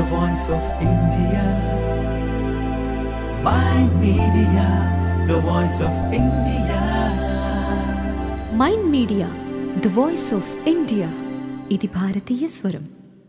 the voice of India. My media, the voice of India. Mind media the voice of India ఇది భారతీయ స్వరం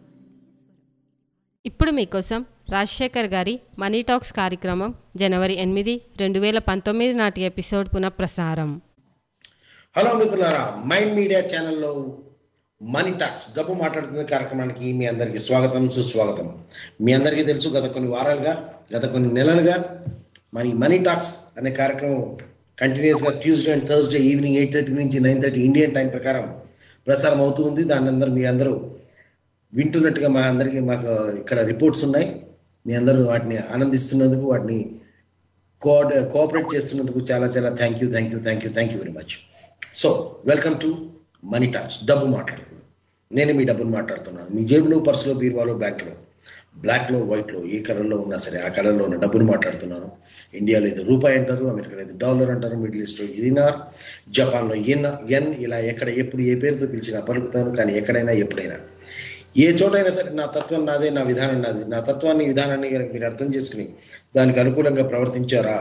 ఇప్పుడు మీకోసం రాజశేఖర్ గారి మనీ టాక్స్ కార్యక్రమం జనవరి ఎనిమిది రెండు వేల పంతొమ్మిది నాటి ఎపిసోడ్ పునఃప్రసారం హలో మిత్రులారా మైండ్ మీడియా ఛానల్లో మనీ టాక్స్ డబ్బు మాట్లాడుతున్న కార్యక్రమానికి మీ అందరికీ స్వాగతం సుస్వాగతం మీ అందరికీ తెలుసు గత కొన్ని వారాలుగా గత కొన్ని నెలలుగా మరి మనీ టాక్స్ అనే కార్యక్రమం కంటిన్యూస్గా Tuesday and Thursday evening eight thirty నుంచి నైన్ థర్టీ ఇండియన్ టైం ప్రకారం ప్రసారం అవుతూ ఉంది దాని అందరూ మీ అందరూ వింటున్నట్టుగా మా అందరికీ మాకు ఇక్కడ రిపోర్ట్స్ ఉన్నాయి మీ అందరూ వాటిని ఆనందిస్తున్నందుకు వాటిని కోఆర్డి కోఆపరేట్ చేస్తున్నందుకు చాలా చాలా thank you thank you thank you thank you very much so welcome to money talks డబ్బు మాట్లాడుతున్నాను నేను మీ డబ్బును మాట్లాడుతున్నాను మీ జేబులో పర్సులో బీరువాలో బ్యాంకులో బ్లాక్లో వైట్లో ఏ కలర్లో ఉన్నా సరే ఆ కలర్లో ఉన్న డబ్బును మాట్లాడుతున్నాను ఇండియాలో ఇది రూపాయి అంటారు అమెరికాలో ఇది డాలర్ అంటారు మిడిల్ ఈస్ట్లో ఇదినార్ జపాన్లో ఎన్ ఎన్ ఇలా ఎక్కడ ఎప్పుడు ఏ పేరుతో పిలిచినా పలుకుతాను కానీ ఎక్కడైనా ఎప్పుడైనా ఏ చోటైనా సరే నా తత్వం నాదే నా విధానం నాది నా తత్వాన్ని విధానాన్ని కనుక మీరు అర్థం చేసుకుని దానికి అనుకూలంగా ప్రవర్తించారా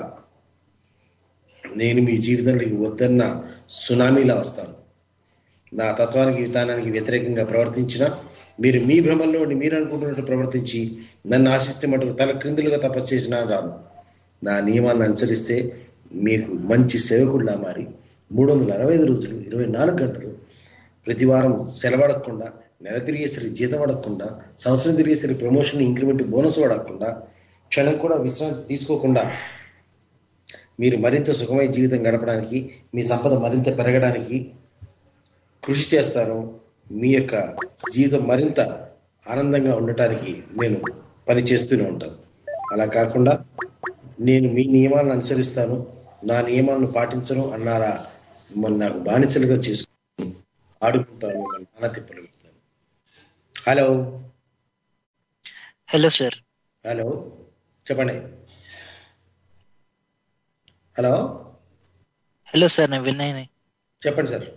నేను మీ జీవితంలోకి వద్దన్న సునామీలా వస్తాను నా తత్వానికి విధానానికి వ్యతిరేకంగా ప్రవర్తించిన మీరు మీ భ్రమంలో ఉండి మీరు అనుకుంటున్నట్టు ప్రవర్తించి నన్ను ఆశిస్తే మటుకు తల క్రిందులుగా తపస్సు చేసినా రాను నా నియమాన్ని అనుసరిస్తే మీకు మంచి సేవకుడిలా మారి మూడు వందల అరవై ఐదు రోజులు ఇరవై నాలుగు గంటలు ప్రతి వారం సెలవు అడగకుండా నెల తిరిగేసరి జీతం అడగకుండా సంవత్సరం తిరిగేసరి ప్రమోషన్ ఇంక్రిమెంట్ బోనస్ అడగకుండా క్షణం కూడా విశ్రాంతి తీసుకోకుండా మీరు మరింత సుఖమైన జీవితం గడపడానికి మీ సంపద మరింత పెరగడానికి కృషి చేస్తాను మీ యొక్క జీవితం మరింత ఆనందంగా ఉండటానికి నేను పని చేస్తూనే ఉంటాను అలా కాకుండా నేను మీ నియమాలను అనుసరిస్తాను నా నియమాలను పాటించను అన్నారా మిమ్మల్ని నాకు బానిసలుగా చేసుకుని ఆడుకుంటాను మిమ్మల్ని నానా తిప్పలు పెడతాను హలో హలో సార్ హలో చెప్పండి హలో హలో సార్ నేను వినయ్ చెప్పండి sir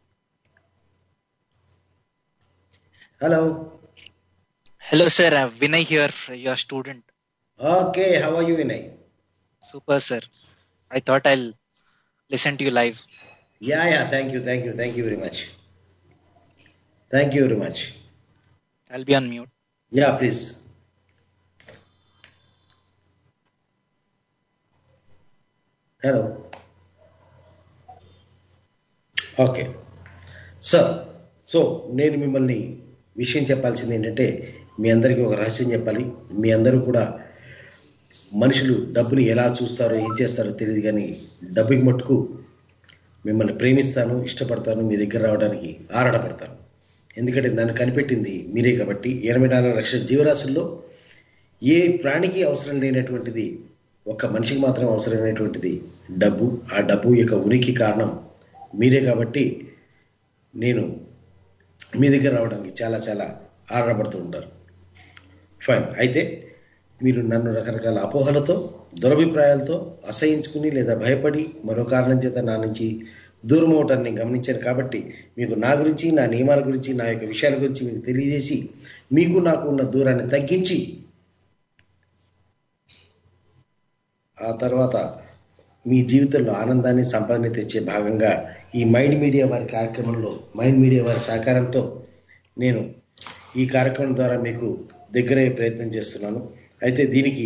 hello hello sir Vinay here your student okay how are you Vinay super sir I thought I listen to you live yeah yeah thank you thank you thank you very much thank you very much I'll be on mute yeah please hello okay sir so నేను మిమ్మల్ని విషయం చెప్పాల్సింది ఏంటంటే మీ అందరికీ ఒక రహస్యం చెప్పాలి మీ అందరూ కూడా మనుషులు డబ్బుని ఎలా చూస్తారో ఏం చేస్తారో తెలియదు కానీ డబ్బుకి మట్టుకు మిమ్మల్ని ప్రేమిస్తాను ఇష్టపడతాను మీ దగ్గర రావడానికి ఆరాటపడతాను ఎందుకంటే నన్ను కనిపెట్టింది మీరే కాబట్టి ఎనభై నాలుగు లక్షల జీవరాశుల్లో ఏ ప్రాణికి అవసరం లేనటువంటిది ఒక్క మనిషికి మాత్రం అవసరమైనటువంటిది డబ్బు ఆ డబ్బు యొక్క ఉనికి కారణం మీరే కాబట్టి నేను మీ దగ్గర రావడానికి చాలా చాలా ఆరాటపడుతూ ఉంటారు ఫైన్ అయితే మీరు నన్ను రకరకాల అపోహలతో దురభిప్రాయాలతో అసహించుకుని లేదా భయపడి మరో కారణం చేత నా నుంచి దూరం అవటాన్ని గమనించాను కాబట్టి మీకు నా గురించి నా నియమాల గురించి నా యొక్క విషయాల గురించి మీకు తెలియజేసి మీకు నాకు ఉన్న దూరాన్ని తగ్గించి ఆ తర్వాత మీ జీవితంలో ఆనందాన్ని సంపాదన తెచ్చే భాగంగా ఈ మైండ్ మీడియా వారి కార్యక్రమంలో మైండ్ మీడియా వారి సహకారంతో నేను ఈ కార్యక్రమం ద్వారా మీకు దగ్గరయ్యే ప్రయత్నం చేస్తున్నాను అయితే దీనికి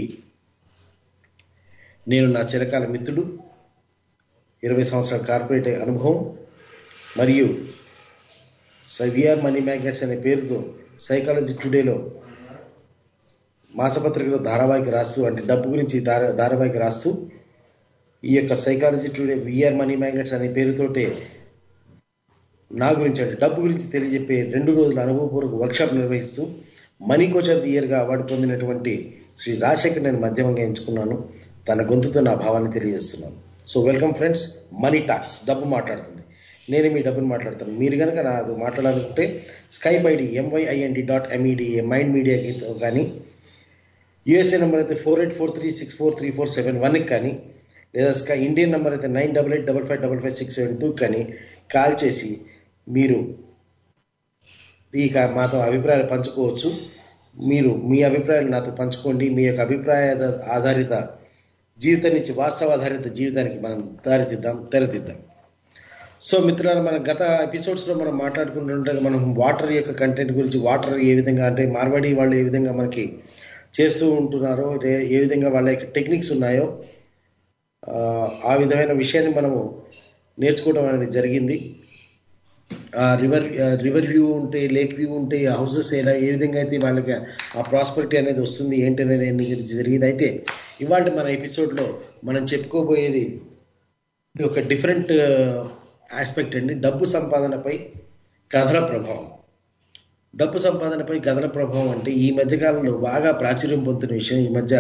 నేను నా చిరకాల మిత్రుడు ఇరవై సంవత్సరాల కార్పొరేట్ అనుభవం మరియు విఆర్ మనీ మ్యాగ్నెట్స్ అనే పేరుతో సైకాలజీ టుడేలో మాసపత్రికలో ధారావాహిక రాస్తూ అంటే డబ్బు గురించి ధారా ధారావాహిక రాస్తూ ఈ యొక్క psychology today we are money magnets అనే పేరుతోటే నా గురించి అంటే డబ్బు గురించి తెలియజెప్పే రెండు రోజుల అనుభవపూర్వక వర్క్షాప్ నిర్వహిస్తూ మనీ కోచ్ ఆఫ్ ది ఇయర్గా అవార్డు పొందినటువంటి శ్రీ రాజశేఖర్ నేను మాధ్యమంగా ఎంచుకున్నాను తన గొంతుతో నా భావాన్ని తెలియజేస్తున్నాను so welcome friends money talks డబ్బు మాట్లాడుతుంది నేను మీ డబ్బును మాట్లాడతాను మీరు కనుక నాతో మాట్లాడాలనుకుంటే Skype ID M Y I N D dot M E D A mind media గీతో కానీ యూఎస్ఏ నెంబర్ అయితే four eight four three six four three four seven వన్కి కానీ లేదా స్కై ఇండియన్ నెంబర్ అయితే nine double eight double five double five six seven two కానీ కాల్ చేసి మీరు ఈ కా- మాతో అభిప్రాయాలు పంచుకోవచ్చు మీరు మీ అభిప్రాయాలు నాతో పంచుకోండి మీ యొక్క అభిప్రాయ ఆధారిత జీవితం నుంచి వాస్తవ ఆధారిత జీవితానికి మనం దారితీద్దాం తెరదిద్దాం సో మిత్రులారా మన గత ఎపిసోడ్స్లో మనం మాట్లాడుకుంటుంటే మనం వాటర్ యొక్క కంటెంట్ గురించి వాటర్ ఏ విధంగా అంటే మార్వాడి వాళ్ళు ఏ విధంగా మనకి చేస్తూ ఉంటున్నారో రే- ఏ విధంగా వాళ్ళ యొక్క టెక్నిక్స్ ఉన్నాయో ఆ, ఆ విధమైన విషయాన్ని మనము నేర్చుకోవడం అనేది జరిగింది ఆ రివర్ రివర్ వ్యూ ఉంటే లేక్ వ్యూ ఉంటే హౌసెస్ ఎలా ఏ విధంగా అయితే వాళ్ళకి ఆ ప్రాస్పరిటీ అనేది వస్తుంది ఏంటి అనేది అన్ని గురించి జరిగింది అయితే ఇవాళ మన ఎపిసోడ్లో మనం చెప్పుకోబోయేది ఇది ఒక డిఫరెంట్ ఆస్పెక్ట్ అండి డబ్బు సంపాదనపై కథల ప్రభావం డబ్బు సంపాదనపై కథల ప్రభావం అంటే ఈ మధ్య కాలంలో బాగా ప్రాచుర్యం పొందుతున్న విషయం ఈ మధ్య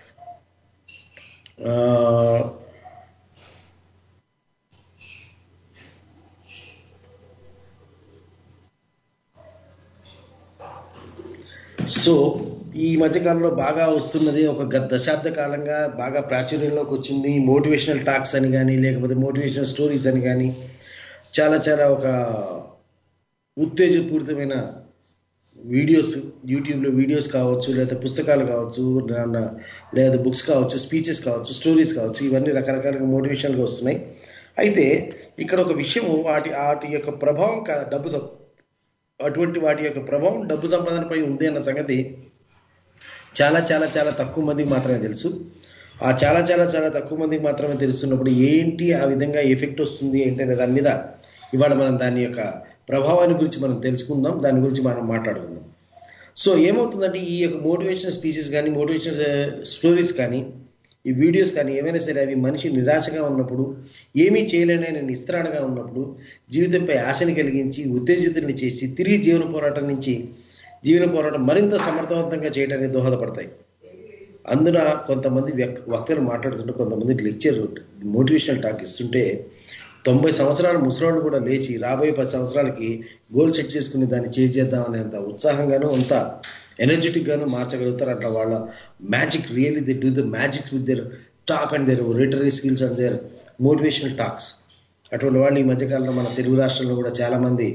ఆ, సో ఈ మధ్యకాలంలో బాగా వస్తున్నది ఒక గత దశాబ్ద కాలంగా బాగా ప్రాచుర్యంలోకి వచ్చింది మోటివేషనల్ టాక్స్ అని కానీ లేకపోతే మోటివేషనల్ స్టోరీస్ అని కానీ చాలా చాలా ఒక ఉత్తేజపూరితమైన వీడియోస్ యూట్యూబ్లో వీడియోస్ కావచ్చు లేదా పుస్తకాలు కావచ్చు నా- లేదా బుక్స్ కావచ్చు స్పీచెస్ కావచ్చు స్టోరీస్ కావచ్చు ఇవన్నీ రకరకాలుగా మోటివేషనల్గా వస్తున్నాయి అయితే ఇక్కడ ఒక విషయం వాటి వాటి యొక్క ప్రభావం కా- డబ్బు సం- అటువంటి వాటి యొక్క ప్రభావం డబ్బు సంపాదనపై ఉంది అన్న సంగతి చాలా చాలా చాలా తక్కువ మందికి మాత్రమే తెలుసు ఆ చాలా చాలా చాలా తక్కువ మందికి మాత్రమే తెలుస్తున్నప్పుడు ఏంటి ఆ విధంగా ఎఫెక్ట్ వస్తుంది ఏంటి అనే దాని మీద ఇవాళ మనం దాని యొక్క ప్రభావాన్ని గురించి మనం తెలుసుకుందాం దాని గురించి మనం మాట్లాడుకుందాం సో ఏమవుతుందంటే ఈ యొక్క మోటివేషనల్ స్పీచెస్ కానీ మోటివేషనల్ స్టోరీస్ కానీ ఈ వీడియోస్ కానీ ఏమైనా సరే అవి మనిషి నిరాశగా ఉన్నప్పుడు ఏమీ చేయలేని నిస్త్రాణగా ఉన్నప్పుడు జీవితంపై ఆశని కలిగించి ఉత్తేజితుల్ని చేసి తిరిగి జీవన పోరాటం నుంచి జీవన పోరాటం మరింత సమర్థవంతంగా చేయడానికి దోహదపడతాయి అందున కొంతమంది వ్యక్- వక్తలు మాట్లాడుతుంటే కొంతమంది లెక్చర్ మోటివేషనల్ టాక్ ఇస్తుంటే తొంభై సంవత్సరాల ముసలాళ్ళు కూడా లేచి రాబోయే పది సంవత్సరాలకి గోల్ సెట్ చేసుకుని దాన్ని చేసేద్దాం అనేంత ఉత్సాహంగాను అంత ఎనర్జెటిక్ గాను మార్చగలుగుతారు అట్లా వాళ్ళ magic really they do the magic with their talk and their oratory skills and their motivational talks అటువంటి వాళ్ళు ఈ మధ్యకాలంలో మన తెలుగు రాష్ట్రంలో కూడా చాలా మంది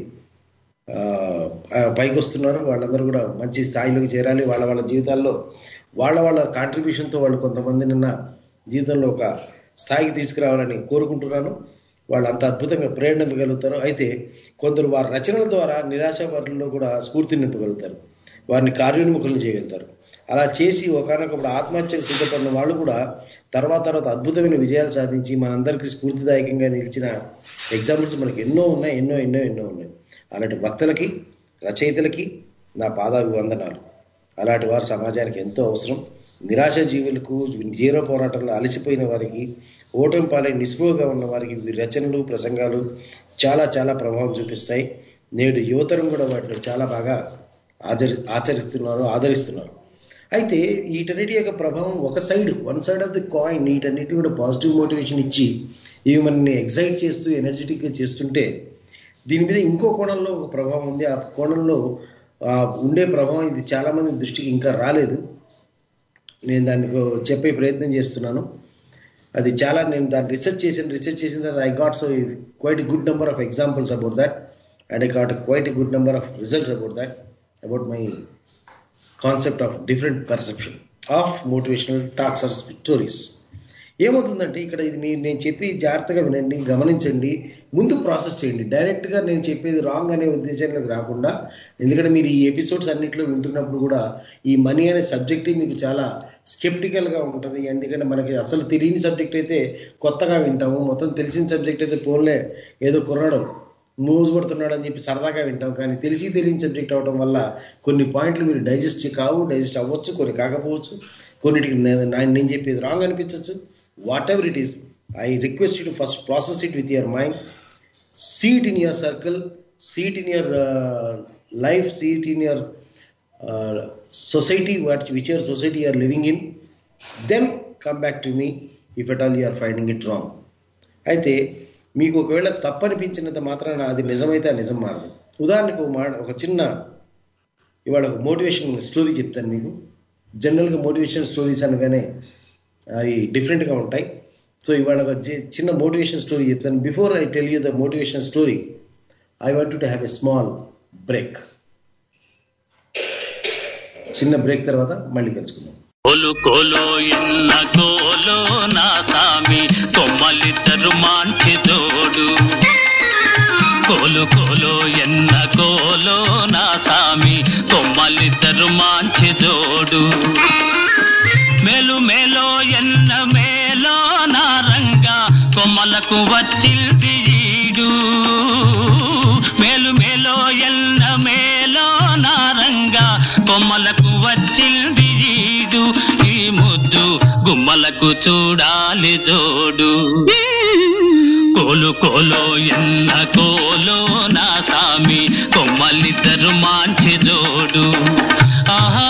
ఆ, ఆ, పైకి వస్తున్నారు వాళ్ళందరూ కూడా మంచి స్థాయిలోకి చేరాలి వాళ్ళ వాళ్ళ జీవితాల్లో వాళ్ళ వాళ్ళ కాంట్రిబ్యూషన్తో వాళ్ళు కొంతమంది నిన్న జీవితంలో ఒక స్థాయికి తీసుకురావాలని కోరుకుంటున్నాను వాళ్ళు అంత అద్భుతంగా ప్రేరణ ఇవ్వగలుగుతారు అయితే కొందరు వారి రచనల ద్వారా నిరాశాపరుల్లో కూడా స్ఫూర్తి నింపగలుగుతారు వారిని కార్యోన్ముఖులను చేయగలుగుతారు అలా చేసి ఒకనొకప్పుడు ఆత్మహత్యకు సిద్ధపడిన వాళ్ళు కూడా తర్వాత తర్వాత అద్భుతమైన విజయాలు సాధించి మనందరికీ స్ఫూర్తిదాయకంగా నిలిచిన ఎగ్జాంపుల్స్ మనకి ఎన్నో ఉన్నాయి ఎన్నో ఎన్నో ఎన్నో ఉన్నాయి అలాంటి వక్తలకి రచయితలకి నా పాదాభివందనాలు అలాంటి వారు సమాజానికి ఎంతో అవసరం నిరాశ జీవులకు జీరో పోరాటంలో అలసిపోయిన వారికి ఓటమి పాలై నిస్పృహగా ఉన్న వారికి వీరి రచనలు ప్రసంగాలు చాలా చాలా ప్రభావం చూపిస్తాయి నేడు యువతరం కూడా వాటిని చాలా బాగా ఆచరి ఆచరిస్తున్నారు ఆదరిస్తున్నారు అయితే వీటన్నిటి యొక్క ప్రభావం ఒక side one side of the coin వీటన్నిటి కూడా పాజిటివ్ మోటివేషన్ ఇచ్చి ఇవి మనల్ని ఎగ్జైట్ చేస్తూ ఎనర్జెటిక్గా చేస్తుంటే దీని మీద ఇంకో కోణంలో ఒక ప్రభావం ఉంది ఆ కోణంలో ఆ, ఉండే ప్రభావం ఇది చాలా మంది దృష్టికి ఇంకా రాలేదు నేను దానికి చెప్పే ప్రయత్నం చేస్తున్నాను అది చాలా నేను దాన్ని రీసెర్చ్ చేసిన రీసెర్చ్ చేసిన తర్వాత I got so quite good number of examples about that and I got quite good number of results about that about my concept of different perception of motivational talks or stories ఏమవుతుందంటే ఇక్కడ ఇది మీరు నేను చెప్పి జాగ్రత్తగా వినండి గమనించండి ముందు ప్రాసెస్ చేయండి డైరెక్ట్గా నేను చెప్పేది రాంగ్ అనే ఉద్దేశంలోకి రాకుండా ఎందుకంటే మీరు ఈ ఎపిసోడ్స్ అన్నింటిలో వింటున్నప్పుడు కూడా ఈ మనీ అనే సబ్జెక్ట్ మీకు చాలా స్కెప్టికల్గా ఉంటుంది ఎందుకంటే మనకి అసలు తెలియని సబ్జెక్ట్ అయితే కొత్తగా వింటాము మొత్తం తెలిసిన సబ్జెక్ట్ అయితే పోన్లే ఏదో కుర్రాడు మూవ్స్ పడుతున్నాడు అని చెప్పి సరదాగా వింటాం కానీ తెలిసి తెలియని సబ్జెక్ట్ అవడం వల్ల కొన్ని పాయింట్లు మీరు డైజెస్ట్ కావు డైజెస్ట్ అవ్వచ్చు కొన్ని కాకపోవచ్చు కొన్నిటికి నే- నా- నేను చెప్పేది రాంగ్ అనిపించవచ్చు whatever it is I request you to first process it with your mind seat in your circle seat in your life seat in your society what which your society you're living in then come back to me if at all you're finding it wrong అయితే మీకు ఒకవేళ తప్పనిపించినంత మాత్రాన అది నిజమైతే ఆ నిజం మారదు ఉదాహరణకు ఒక మాట ఒక చిన్న ఇవాళ ఒక మోటివేషన్ స్టోరీ చెప్తాను మీకు జనరల్గా మోటివేషన్ స్టోరీస్ అనగానే అవి డిఫరెంట్గా ఉంటాయి సో ఇవాళ ఒక చి- చిన్న మోటివేషన్ స్టోరీ చెప్తాను before I tell you the motivation story I want to have a small break చిన్న బ్రేక్ తర్వాత మళ్ళీ కలుసుకుందాం కోలు కోలో ఎన్న కోలో నా సామి కొమ్మలిద్దరు మాంచి తోడు కోలు కోలో ఎన్న కోలో నా సామి కొమ్మలిద్దరు మాంచి తోడు మేలు మేలో ఎన్న మేలో నా రంగా కొమ్మలకు వచ్చిల్ది ఈడు మేలు మేలో ఎన్న మేలో నా రంగా కొమ్మలకు వచ్చిల్ది ఈడు ఈ ముద్దు గుమ్మలకు చూడాలి జోడు కోలు కోలో ఎన్న కోలో నా సామి కొమ్మలిద్దరు మాంచి జోడు ఆహా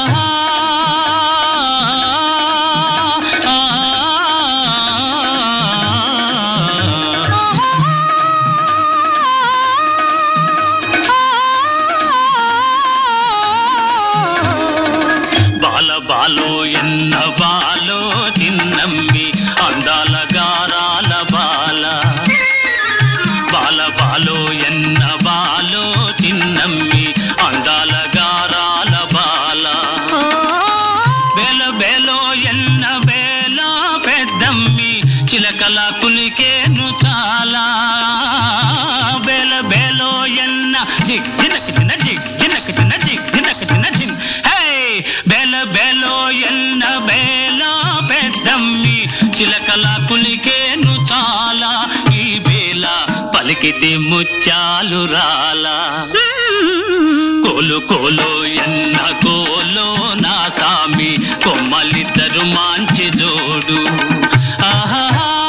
బాల బాలో ఎన్న బాలో చిన్నమ్మి అందాల గారాల బాల బాల బాలో ఎన్న బాలో చిన్నమ్మి అందాల గారాల బాల బేల బేలో ఎన్న బేల పెద్దమ్మి చిలకల కులికేను చాలా బేల బేలో ఎన్న జిగ్ జినక జిన జిగ్ జినక జిన జిగ్ జినక జిన జిన్ హే బేల బేలో ఎన్న బేల పెద్దమ్మి చిలకల కులికేను చాలా ఈ బేల పలికితే ముత్యాలు రాలా కోలు కోలు ఎన్న కోలో నా సామి కొమ్మలిద్దరు మాంచి జోడు ఆహా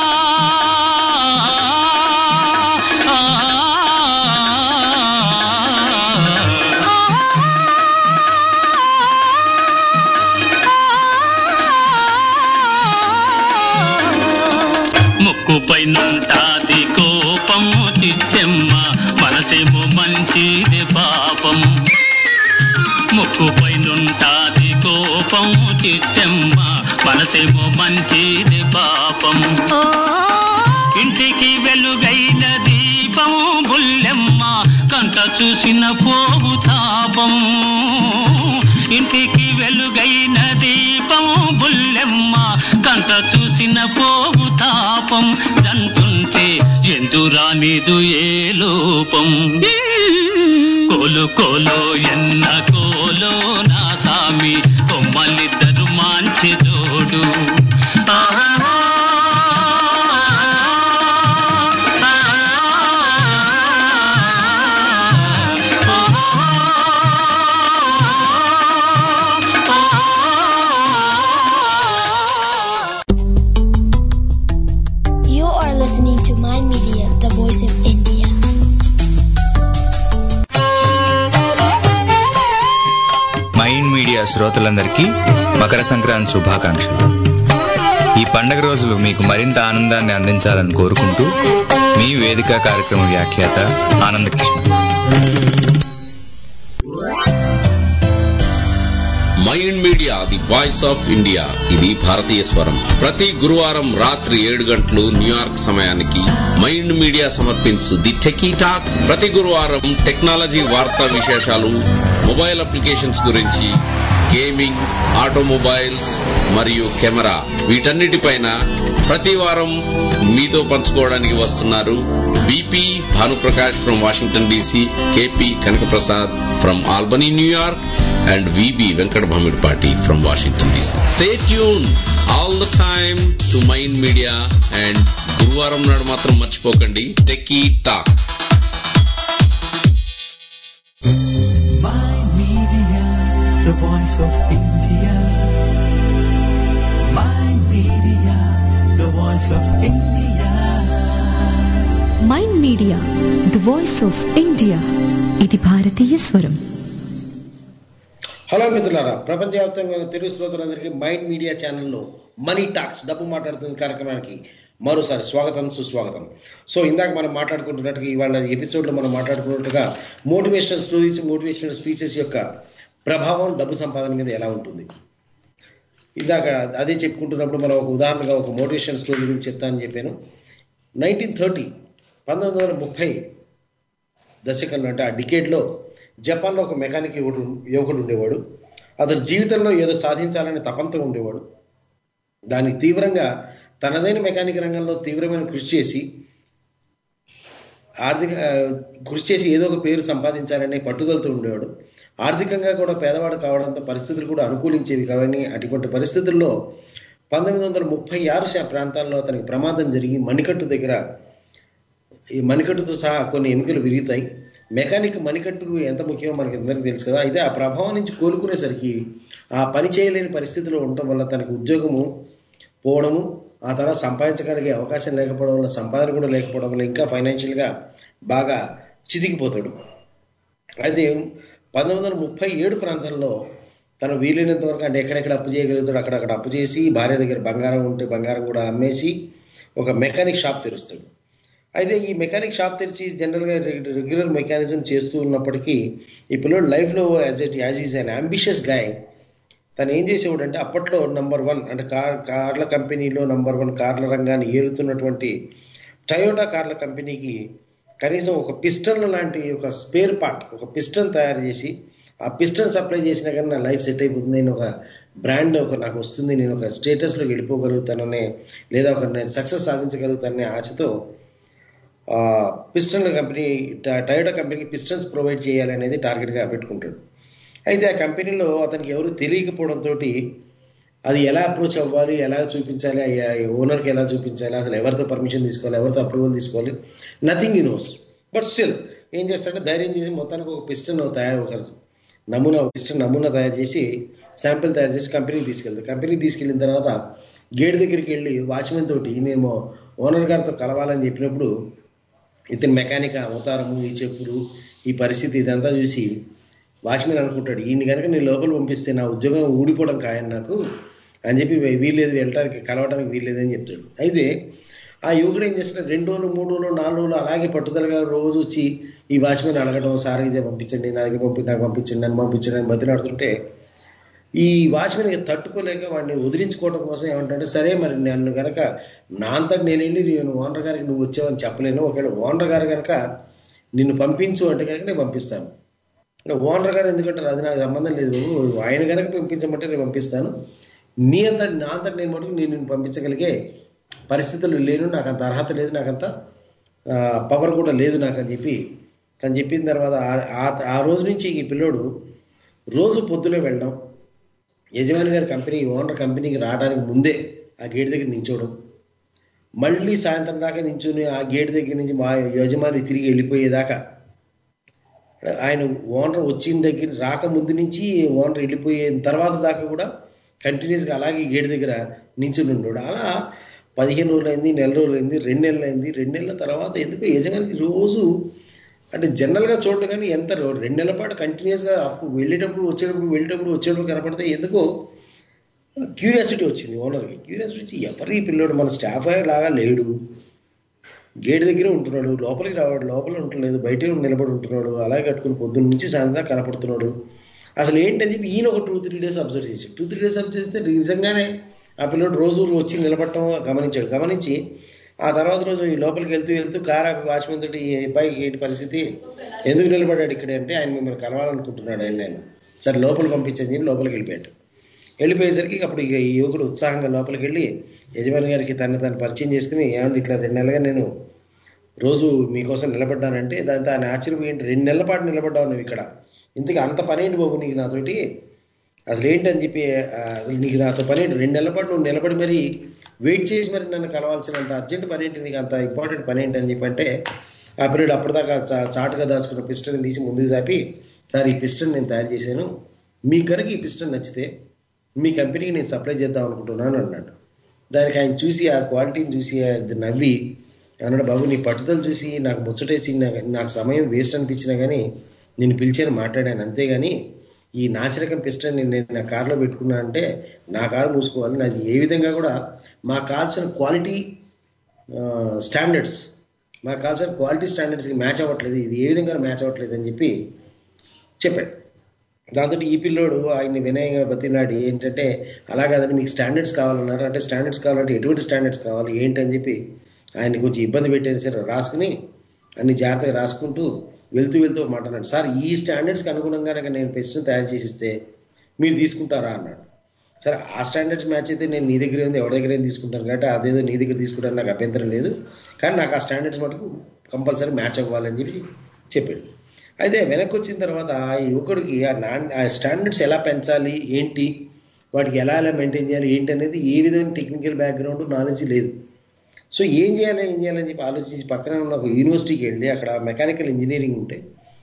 ముక్కుపై నుంటాది కోపము చిత్తెమ్మ మనసేమో మంచిది పాపం ముక్కుపై నుంటాది కోపం చిత్తెమ్మ మనసేమో మంచిది పాపం ఇంటికి వెలుగైన దీపం బుల్లెమ్మ కంట చూసిన పోవు తాపం ఇంటికి వెలుగైన దీపం బుల్లెమ్మ కంట చూసిన పోవు తాపం జంటుంటే ఎందురానిదు ఏ లోపం కోలు కోలో ఎన్న కోలో నా సామి కొమ్మలిద్దరు మాంచి తోడు You are listening to Mind Media, the voice of India. Mind media శ్రోతలందరికీ మకర సంక్రాంతి శుభాకాంక్షలు ఈ పండగ రోజులు మీకు మరింత ఆనందాన్ని అందించాలని కోరుకుంటూ మీ వేదిక కార్యక్రమ వ్యాఖ్యాత Anandakrishna mind media the voice of India ఇది భారతీయ స్వరం ప్రతి గురువారం రాత్రి ఏడు గంటలు న్యూయార్క్ సమయానికి మైండ్ మీడియా సమర్పించు ది టెకీ టాక్ ప్రతి గురువారం టెక్నాలజీ వార్తా విశేషాలు మొబైల్ అప్లికేషన్స్ గురించి గేమింగ్ ఆటోమొబైల్స్ మరియు కెమెరా వీటన్నిటిపైన ప్రతి వారం మీతో పంచుకోవడానికి వస్తున్నారు BP Bhanuprakash from Washington DC KP Kanakaprasad from Albany New York and VB Venkat Bhamidpati from Washington DC. Stay tuned all the time to Mind Media and గురువారం నాడు మాత్రం మర్చిపోకండి techie talk Mind Media, the voice of India. Mind Media, the voice of India. Mind media the voice of India ఇది భారతీయ స్వరం hello మిత్రులారా ప్రపంచవ్యాప్తంగా ఉన్న తెలుగు శ్రోతలందరికీ మైండ్ మీడియా ఛానల్లో మనీ టాక్స్ డబ్బు మాట్లాడుతున్న కార్యక్రమానికి మరోసారి స్వాగతం సుస్వాగతం సో ఇందాక మనం మాట్లాడుకుంటున్నట్టుగా ఇవాళ ఎపిసోడ్లో మనం మాట్లాడుకున్నట్టుగా మోటివేషనల్ స్టోరీస్ మోటివేషనల్ స్పీచెస్ యొక్క ప్రభావం డబ్బు సంపాదన మీద ఎలా ఉంటుంది ఇందాక అదే చెప్పుకుంటున్నప్పుడు మనం ఒక ఉదాహరణగా ఒక మోటివేషన్ స్టోరీ గురించి చెప్తానని చెప్పాను నైన్టీన్ థర్టీ పంతొమ్మిది వందల ముప్పై దశకంలో అంటే ఆ డికేడ్లో జపాన్లో ఒక మెకానిక్ యువకుడు యువకుడు ఉండేవాడు అతని జీవితంలో ఏదో సాధించాలని తపంతో ఉండేవాడు దానికి తీవ్రంగా తనదైన మెకానిక్ రంగంలో తీవ్రమైన కృషి చేసి ఆర్థిక ఆ, కృషి చేసి ఏదో ఒక పేరు సంపాదించాలనే పట్టుదలతో ఉండేవాడు ఆర్థికంగా కూడా పేదవాడు కావడంతో పరిస్థితులు కూడా అనుకూలించేవి కావని అటువంటి పరిస్థితుల్లో పంతొమ్మిది వందల ముప్పై ఆరు శా ప్రాంతాల్లో అతనికి ప్రమాదం జరిగి మణికట్టు దగ్గర ఈ మణికట్టుతో సహా కొన్ని ఎముకలు విరుగుతాయి మెకానిక్ మణికట్టుకు ఎంత ముఖ్యమో మనకి అందరికీ తెలుసు కదా అయితే ఆ ప్రభావం నుంచి కోలుకునేసరికి ఆ పని చేయలేని పరిస్థితిలో ఉండటం వల్ల తనకు ఉద్యోగము పోవడము ఆ తర్వాత సంపాదించగలిగే అవకాశం లేకపోవడం వల్ల సంపాదన కూడా లేకపోవడం వల్ల ఇంకా ఫైనాన్షియల్గా బాగా చితికిపోతాడు అయితే పంతొమ్మిది వందల ముప్పై ఏడు ప్రాంతంలో తను వీలైనంత వరకు అంటే ఎక్కడెక్కడ అప్పు చేయగలుగుతాడు అక్కడక్కడ అప్పు చేసి భార్య దగ్గర బంగారం ఉంటే బంగారం కూడా అమ్మేసి ఒక మెకానిక్ షాప్ తెరుస్తాడు అయితే ఈ మెకానిక్ షాప్ తెరిచి జనరల్గా రెగ్యులర్ మెకానిజం చేస్తూ ఉన్నప్పటికీ ఈ పిల్లడు లైఫ్లో as at as is an ambitious guy తను ఏం చేసేవాడు అంటే అప్పట్లో నంబర్ వన్ అంటే కార్ కార్ల కంపెనీలో నంబర్ వన్ కార్ల రంగాన్ని ఏరుతున్నటువంటి టయోటా కార్ల కంపెనీకి కనీసం ఒక పిస్టన్ లాంటి ఒక స్పేర్ పార్ట్ ఒక పిస్టన్ తయారు చేసి ఆ పిస్టన్ సప్లై చేసినా కానీ నా లైఫ్ సెట్ అయిపోతుంది నేను ఒక బ్రాండ్ ఒక నాకు వస్తుంది నేను ఒక స్టేటస్లోకి వెళ్ళిపోగలుగుతాననే లేదా ఒక నేను సక్సెస్ సాధించగలుగుతాననే ఆశతో పిస్టన్ కంపెనీ టయోటా కంపెనీకి పిస్టన్స్ ప్రొవైడ్ చేయాలనేది టార్గెట్గా పెట్టుకుంటాడు అయితే ఆ కంపెనీలో అతనికి ఎవరు తెలియకపోవడంతో అది ఎలా అప్రోచ్ అవ్వాలి ఎలా చూపించాలి ఆ ఓనర్కి ఎలా చూపించాలి అసలు ఎవరితో పర్మిషన్ తీసుకోవాలి ఎవరితో అప్రూవల్ తీసుకోవాలి నథింగ్ ఈ నోస్ బట్ స్టిల్ ఏం చేస్తాడంటే ధైర్యం చేసి మొత్తానికి ఒక పిస్టన్ తయారు ఒక నమూనా పిస్టన్ నమూనా తయారు చేసి శాంపిల్ తయారు చేసి కంపెనీకి తీసుకెళ్తాడు కంపెనీకి తీసుకెళ్ళిన తర్వాత గేట్ దగ్గరికి వెళ్ళి వాచ్మెన్ తోటి నేను ఓనర్ గారితో కలవాలని చెప్పినప్పుడు ఇతని మెకానిక్ అవతారము ఈ చెప్పులు ఈ పరిస్థితి ఇదంతా చూసి వాచ్మెన్ అనుకుంటాడు ఈయన కనుక నేను లోపల పంపిస్తే నా ఉద్యోగం ఊడిపోవడం ఖాయం నాకు అని చెప్పి వీల్లేదు వెళ్ళడానికి కలవడానికి వీల్లేదని చెప్తాడు అయితే ఆ యువకుడు ఏం చేస్తాడు రెండు రోజులు మూడు రోజులు నాలుగు రోజులు అలాగే పట్టుదలగా రోజు వచ్చి ఈ వాచ్మెన్ అడగడం సార్ ఇదే పంపించండి నా దగ్గర పంపి నాకు పంపించండి నన్ను పంపించండి అని బతిలాడుతుంటే ఈ వాచ్మెన్ తట్టుకోలేక వాడిని వదిలించుకోవడం కోసం ఏమంటే సరే మరి నన్ను కనుక నా అంతటి నేను వెళ్ళి నేను ఓనర్ గారికి నువ్వు వచ్చావని చెప్పలేను ఒకవేళ ఓనర్ గారు కనుక నిన్ను పంపించు అంటే కనుక నేను పంపిస్తాను అంటే ఓనర్ గారు ఎందుకంటారు అది నాకు సంబంధం లేదు బాబు ఆయన కనుక పంపించమంటే నేను పంపిస్తాను నీ అంతటి నా అంతటి నేను మటుకు నేను నిన్ను పంపించగలిగే పరిస్థితులు లేను నాకు అంత అర్హత లేదు నాకు అంత పవర్ కూడా లేదు నాకు అని చెప్పి తను చెప్పిన తర్వాత ఆ- ఆ- ఆ రోజు నుంచి ఈ పిల్లోడు రోజు పొద్దునే వెళ్ళడం యజమాని గారి కంపెనీ ఓనర్ కంపెనీకి రావడానికి ముందే ఆ గేట్ దగ్గర నించోవడం మళ్ళీ సాయంత్రం దాకా నించుని ఆ గేట్ దగ్గర నుంచి మా యజమాని తిరిగి వెళ్ళిపోయేదాకా ఆయన ఓనర్ వచ్చిన దగ్గర రాకముందు నుంచి ఓనర్ వెళ్ళిపోయిన తర్వాత దాకా కూడా కంటిన్యూస్గా అలాగే గేట్ దగ్గర నించుని ఉన్నాడు అలా పదిహేను రోజులు అయింది నెల రోజులు అయింది రెండు నెలలు అయింది రెండు నెలల తర్వాత ఎందుకు యజమానికి రోజు అంటే జనరల్గా చూడడం కానీ ఎంత రో- రెండు నెలల పాటు కంటిన్యూస్గా అప్పుడు వెళ్ళేటప్పుడు వచ్చేటప్పుడు వెళ్ళేటప్పుడు వచ్చేటప్పుడు కనపడితే ఎందుకో క్యూరియాసిటీ వచ్చింది ఓనర్కి క్యూరియాసిటీ వచ్చి ఎవరి పిల్లోడు మన స్టాఫ్ లాగా లేడు గేట్ దగ్గరే ఉంటున్నాడు లోపలికి రావాడు లోపల ఉంటలేదు బయటే నిలబడి ఉంటున్నాడు అలాగే కట్టుకుని పొద్దున్న నుంచి సాయంత్రం కనపడుతున్నాడు అసలు ఏంటని చెప్పి ఈయన ఒక టూ త్రీ డేస్ అబ్జర్వ్ చేసి టూ త్రీ డేస్ అబ్జర్వ్ చేస్తే నిజంగానే ఆ పిల్లోడు రోజు వచ్చి నిలబడటం గమనించాడు గమనించి ఆ తర్వాత రోజు ఈ లోపలికి వెళ్తూ వెళ్తూ కార్ ఆపి వాచ్మెన్ తోటి ఈ అబ్బాయికి ఏంటి పరిస్థితి ఎందుకు నిలబడ్డాడు ఇక్కడ అంటే ఆయన మిమ్మల్ని కలవాలనుకుంటున్నాడు ఆయన నేను సరే లోపల పంపించని చెప్పి లోపలికి వెళ్ళిపోయాడు వెళ్ళిపోయేసరికి అప్పుడు ఇక ఈ యువకుడు ఉత్సాహంగా లోపలికి వెళ్ళి యజమాని గారికి తను తను పరిచయం చేసుకుని ఏమంటే ఇట్లా రెండు నెలలుగా నేను రోజు మీకోసం నిలబడ్డానంటే దాంతో ఆయన ఆశ్చర్యం ఏంటి రెండు నెలల పాటు నిలబడ్డావు నువ్వు ఇక్కడ ఇంతకు అంత పని ఏంటి బాబు నీకు నాతోటి అసలు ఏంటని చెప్పి ఆ, అసలు నీకు నాతో పని ఏంటి రెండు నెలల పాటు నువ్వు నిలబడి మరి వెయిట్ చేసి మరి నన్ను కలవాల్సినంత అర్జెంట్ పని ఏంటి నీకు అంత ఇంపార్టెంట్ పని ఏంటి అని చెప్పి అంటే ఆ పీరియడ్ అప్పటిదాకా చా- చాటుగా దాచుకున్న పిస్టన్ తీసి ముందుకు చాపి సార్ ఈ పిస్టన్ నేను తయారు చేశాను మీకు కనుక ఈ పిస్టన్ నచ్చితే మీ కంపెనీకి నేను సప్లై చేద్దాం అనుకుంటున్నాను అన్నాడు దానికి ఆయన చూసి ఆ క్వాలిటీని చూసి అది నవ్వి అన్నాడు బాబు నీ పట్టుదల చూసి నాకు ముచ్చటేసి నాకు నాకు సమయం వేస్ట్ అనిపించినా కానీ నేను పిలిచాను మాట్లాడాను అంతేగాని ఈ నాసిరకం పిస్టన్ నేను నేను నా కార్లో పెట్టుకున్నా అంటే నా కారు మూసుకోవాలి నాది ఏ విధంగా కూడా మాకు కావాల్సిన క్వాలిటీ స్టాండర్డ్స్ మాకు కావాల్సిన క్వాలిటీ స్టాండర్డ్స్కి మ్యాచ్ అవ్వట్లేదు ఇది ఏ విధంగా మ్యాచ్ అవ్వట్లేదు అని చెప్పి చెప్పాడు దాంతో ఈ పిల్లోడు ఆయన్ని వినయంగా బతినాడి ఏంటంటే అలా కాదని మీకు స్టాండర్డ్స్ కావాలన్నారు అంటే స్టాండర్డ్స్ కావాలంటే ఎటువంటి స్టాండర్డ్స్ కావాలి ఏంటని చెప్పి ఆయన కొంచెం ఇబ్బంది పెట్టేది సరే రాసుకుని అన్ని జాగ్రత్తగా రాసుకుంటూ వెళ్తూ వెళ్తూ ఒక మాట అన్నాడు సార్ ఈ స్టాండర్డ్స్కి అనుగుణంగా కనుక నేను పెస్ట్ని తయారు చేసిస్తే మీరు తీసుకుంటారా అన్నాడు సరే ఆ స్టాండర్డ్స్ మ్యాచ్ అయితే నేను నీ దగ్గర ఉంది ఎవరి దగ్గర ఏం తీసుకుంటాను కాబట్టి అదేదో నీ దగ్గర తీసుకుంటాను నాకు అభ్యంతరం లేదు కానీ నాకు ఆ స్టాండర్డ్స్ మటుకు కంపల్సరీ మ్యాచ్ అవ్వాలని చెప్పి చెప్పాడు అయితే వెనక్కి వచ్చిన తర్వాత ఆ యువకుడికి ఆ నాన్ ఆ స్టాండర్డ్స్ ఎలా పెంచాలి ఏంటి వాటికి ఎలా ఎలా మెయింటైన్ చేయాలి ఏంటి అనేది ఏ విధమైన టెక్నికల్ బ్యాక్గ్రౌండ్ నాలెడ్జ్ లేదు సో ఏం చేయాలి ఏం చేయాలని చెప్పి ఆలోచించి పక్కన ఉన్న ఒక యూనివర్సిటీకి వెళ్ళి అక్కడ మెకానికల్ ఇంజనీరింగ్ ఉంటే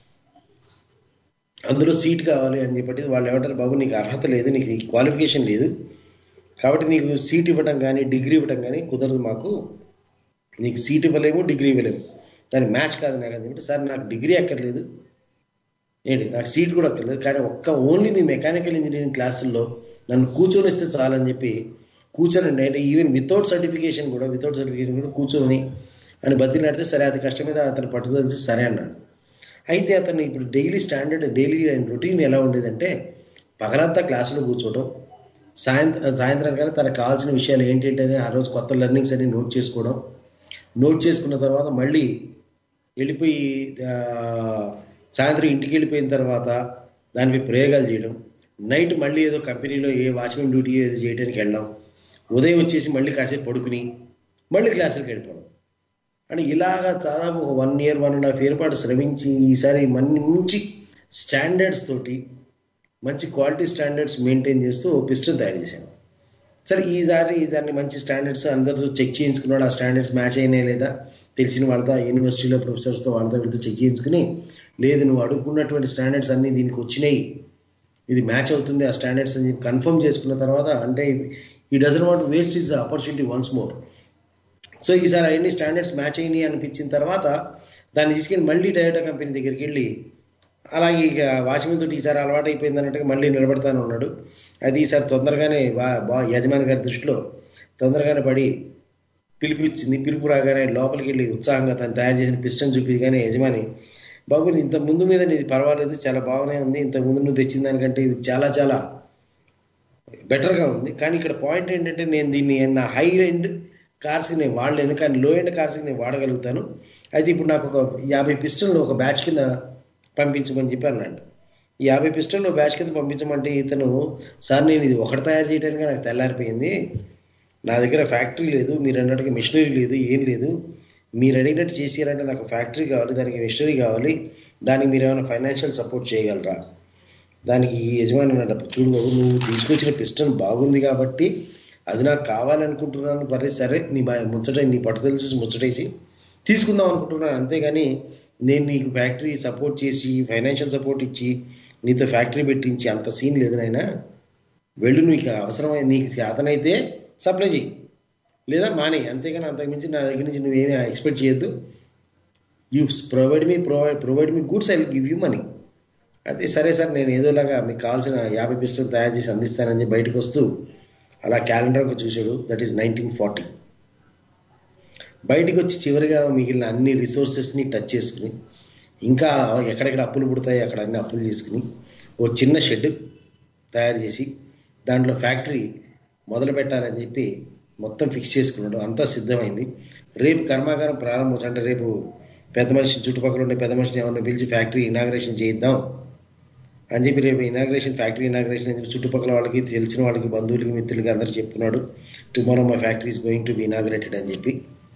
అందులో సీట్ కావాలి అని చెప్పి వాళ్ళు ఏమంటారు బాబు నీకు అర్హత లేదు నీకు క్వాలిఫికేషన్ లేదు కాబట్టి నీకు సీట్ ఇవ్వడం కానీ డిగ్రీ ఇవ్వడం కానీ కుదరదు మాకు నీకు సీట్ ఇవ్వలేము డిగ్రీ ఇవ్వలేము దాని మ్యాచ్ కాదు నాకు అని చెప్పి సార్ నాకు డిగ్రీ అక్కర్లేదు ఏంటి నాకు సీట్ కూడా అక్కర్లేదు కానీ ఒక్క ఓన్లీ మీ మెకానికల్ ఇంజనీరింగ్ క్లాసుల్లో నన్ను కూర్చొని ఇస్తే చాలని చెప్పి కూర్చొని అంటే ఈవెన్ వితౌట్ సర్టిఫికేషన్ కూడా వితౌట్ సర్టిఫికేషన్ కూడా కూర్చొని అని బతిలాడితే సరే అది కష్టం మీద అతను పట్టుదల సరే అన్నాడు అయితే అతను ఇప్పుడు డైలీ స్టాండర్డ్ డైలీ రొటీన్ ఎలా ఉండేదంటే పగలంతా క్లాసులో కూర్చోవడం సాయంత్రం సాయంత్రం కానీ తనకు కావాల్సిన విషయాలు ఏంటంటే అని ఆ రోజు కొత్త లెర్నింగ్స్ అన్ని నోట్ చేసుకోవడం నోట్ చేసుకున్న తర్వాత మళ్ళీ వెళ్ళిపోయి ఆ, సాయంత్రం ఇంటికి వెళ్ళిపోయిన తర్వాత దానిపై ప్రయోగాలు చేయడం నైట్ మళ్ళీ ఏదో కంపెనీలో ఏ వాచ్మెన్ డ్యూటీ ఏదో చేయడానికి వెళ్ళడం ఉదయం వచ్చేసి మళ్ళీ కాసేపు పడుకుని మళ్ళీ క్లాసులకు వెళ్ళిపోవడం అని ఇలాగా దాదాపు ఒక one year one and half year పాటు శ్రమించి ఈసారి మంచి స్టాండర్డ్స్ తోటి మంచి క్వాలిటీ స్టాండర్డ్స్ మెయింటైన్ చేస్తూ పిస్టన్ తయారు చేశాను సరే ఈసారి దాన్ని మంచి స్టాండర్డ్స్ అందరితో చెక్ చేయించుకున్నాడు ఆ స్టాండర్డ్స్ మ్యాచ్ అయినాయి లేదా తెలిసిన వాళ్ళతో ఆ యూనివర్సిటీలో ప్రొఫెసర్స్తో వాళ్ళతో వీళ్ళతో చెక్ చేయించుకుని లేదు నువ్వు అడుగుకున్నటువంటి స్టాండర్డ్స్ అన్నీ దీనికి వచ్చినాయి ఇది మ్యాచ్ అవుతుంది ఆ స్టాండర్డ్స్ అని చెప్పి కన్ఫర్మ్ చేసుకున్న తర్వాత అంటే ఈ doesn't want waste is opportunity once more so ఈసారి అవన్నీ స్టాండర్డ్స్ మ్యాచ్ అయినాయి అనిపించిన తర్వాత దాన్ని తీసుకెళ్ళి మళ్ళీ టయోటా కంపెనీ దగ్గరికి వెళ్ళి అలాగే ఇక వాచ్మెన్ తోటి ఈసారి అలవాటు అయిపోయింది అన్నట్టుగా మళ్ళీ నిలబడతానే ఉన్నాడు అది ఈసారి తొందరగానే బా బా యజమాని గారి దృష్టిలో తొందరగానే పడి పిలుపు ఇచ్చింది పిలుపు రాగానే లోపలికి వెళ్ళి ఉత్సాహంగా తను తయారు చేసిన పిస్టన్ చూపించగానే యజమాని బాబు నీ ఇంత ముందు మీద నీది పర్వాలేదు చాలా బాగానే ఉంది ఇంత ముందు నువ్వు తెచ్చిన దానికంటే ఇది చాలా చాలా బెటర్గా ఉంది కానీ ఇక్కడ పాయింట్ ఏంటంటే నేను దీన్ని నా హై ఎండ్ కార్స్కి నేను వాడలేను కానీ లో ఎండ్ కార్స్కి నేను వాడగలుగుతాను అయితే ఇప్పుడు నాకు ఒక యాభై పిస్టన్లు ఒక బ్యాచ్ కింద పంపించమని చెప్పి అన్నాడు ఈ యాభై పిస్టన్లు బ్యాచ్ కింద పంపించమంటే ఇతను సార్ నేను ఇది ఒకటి తయారు చేయడానికి నాకు తెల్లారిపోయింది నా దగ్గర ఫ్యాక్టరీ లేదు మీరు అన్నట్టుగా మిషనరీ లేదు ఏం లేదు మీరు అడిగినట్టు చేసారంటే నాకు ఫ్యాక్టరీ కావాలి దానికి మిషనరీ కావాలి దానికి మీరు ఏమైనా ఫైనాన్షియల్ సపోర్ట్ చేయగలరా దానికి ఈ యజమాని అన్నాడు చూడు బాబు నువ్వు తీసుకొచ్చిన పిస్టన్ బాగుంది కాబట్టి అది నాకు కావాలనుకుంటున్నాను మరి సరే నీ బా- ముచ్చట నీ పట్టుదల చూసి ముచ్చటేసి తీసుకుందాం అనుకుంటున్నాను అంతేగాని నేను నీకు ఫ్యాక్టరీ సపోర్ట్ చేసి ఫైనాన్షియల్ సపోర్ట్ ఇచ్చి నీతో ఫ్యాక్టరీ పెట్టించి అంత సీన్ లేదు నాయనా వెళ్ళు నీకు అవసరమై నీకు చేతనైతే సప్లై చెయ్యి లేదా మానే అంతేగాని అంతకుమించి నా దగ్గర నుంచి నువ్వేమీ ఎక్స్పెక్ట్ చేయొద్దు you provide me provide provide me goods I give you money అయితే సరే సార్ నేను ఏదోలాగా మీకు కావాల్సిన యాభై పిస్టల్ తయారు చేసి అందిస్తానని చెప్పి బయటకు వస్తూ అలా క్యాలెండర్కి చూశాడు దట్ ఈస్ నైన్టీన్ ఫార్టీ బయటికి వచ్చి చివరిగా మిగిలిన అన్ని రిసోర్సెస్ని టచ్ చేసుకుని ఇంకా ఎక్కడెక్కడ అప్పులు పుడతాయి అక్కడ అన్ని అప్పులు చేసుకుని ఓ చిన్న షెడ్ తయారు చేసి దాంట్లో ఫ్యాక్టరీ మొదలు పెట్టాలని చెప్పి మొత్తం ఫిక్స్ చేసుకున్నాడు అంతా సిద్ధమైంది రేపు కర్మాగారం ప్రారంభం అంటే రేపు పెద్ద మనిషి చుట్టుపక్కల ఉండే పెద్ద మనిషిని ఎవరిని పిలిచి ఫ్యాక్టరీ ఇనాగ్రేషన్ చేయిద్దాం అని చెప్పి రేపు ఇనాగ్రేషన్ ఫ్యాక్టరీ ఇనాగ్రేషన్ అని చెప్పి చుట్టుపక్కల వాళ్ళకి తెలిసిన వాళ్ళకి బంధువులకి మిత్రులకి అందరూ చెప్పుకున్నాడు tomorrow my factory is going to be inaugurated అని చెప్పి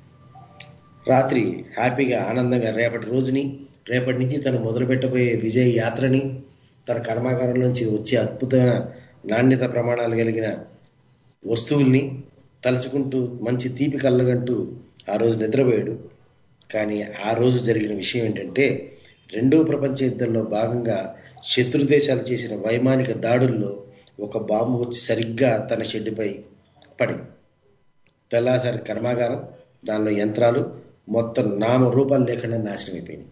రాత్రి హ్యాపీగా ఆనందంగా రేపటి రోజుని రేపటి నుంచి తను మొదలు పెట్టబోయే విజయ యాత్రని తన కర్మాగారం నుంచి వచ్చే అద్భుతమైన నాణ్యత ప్రమాణాలు కలిగిన వస్తువుల్ని తలుచుకుంటూ మంచి తీపి కళ్ళగంటూ ఆ రోజు నిద్రపోయాడు కానీ ఆ రోజు జరిగిన విషయం ఏంటంటే రెండవ ప్రపంచ యుద్ధంలో భాగంగా శత్రు దేశాలు చేసిన వైమానిక దాడుల్లో ఒక బాంబు వచ్చి సరిగ్గా తన షెడ్డుపై పడింది తెల్లాసారి కర్మాగారం దానిలో యంత్రాలు మొత్తం నామ రూపాలు లేకుండా నాశనం అయిపోయినాయి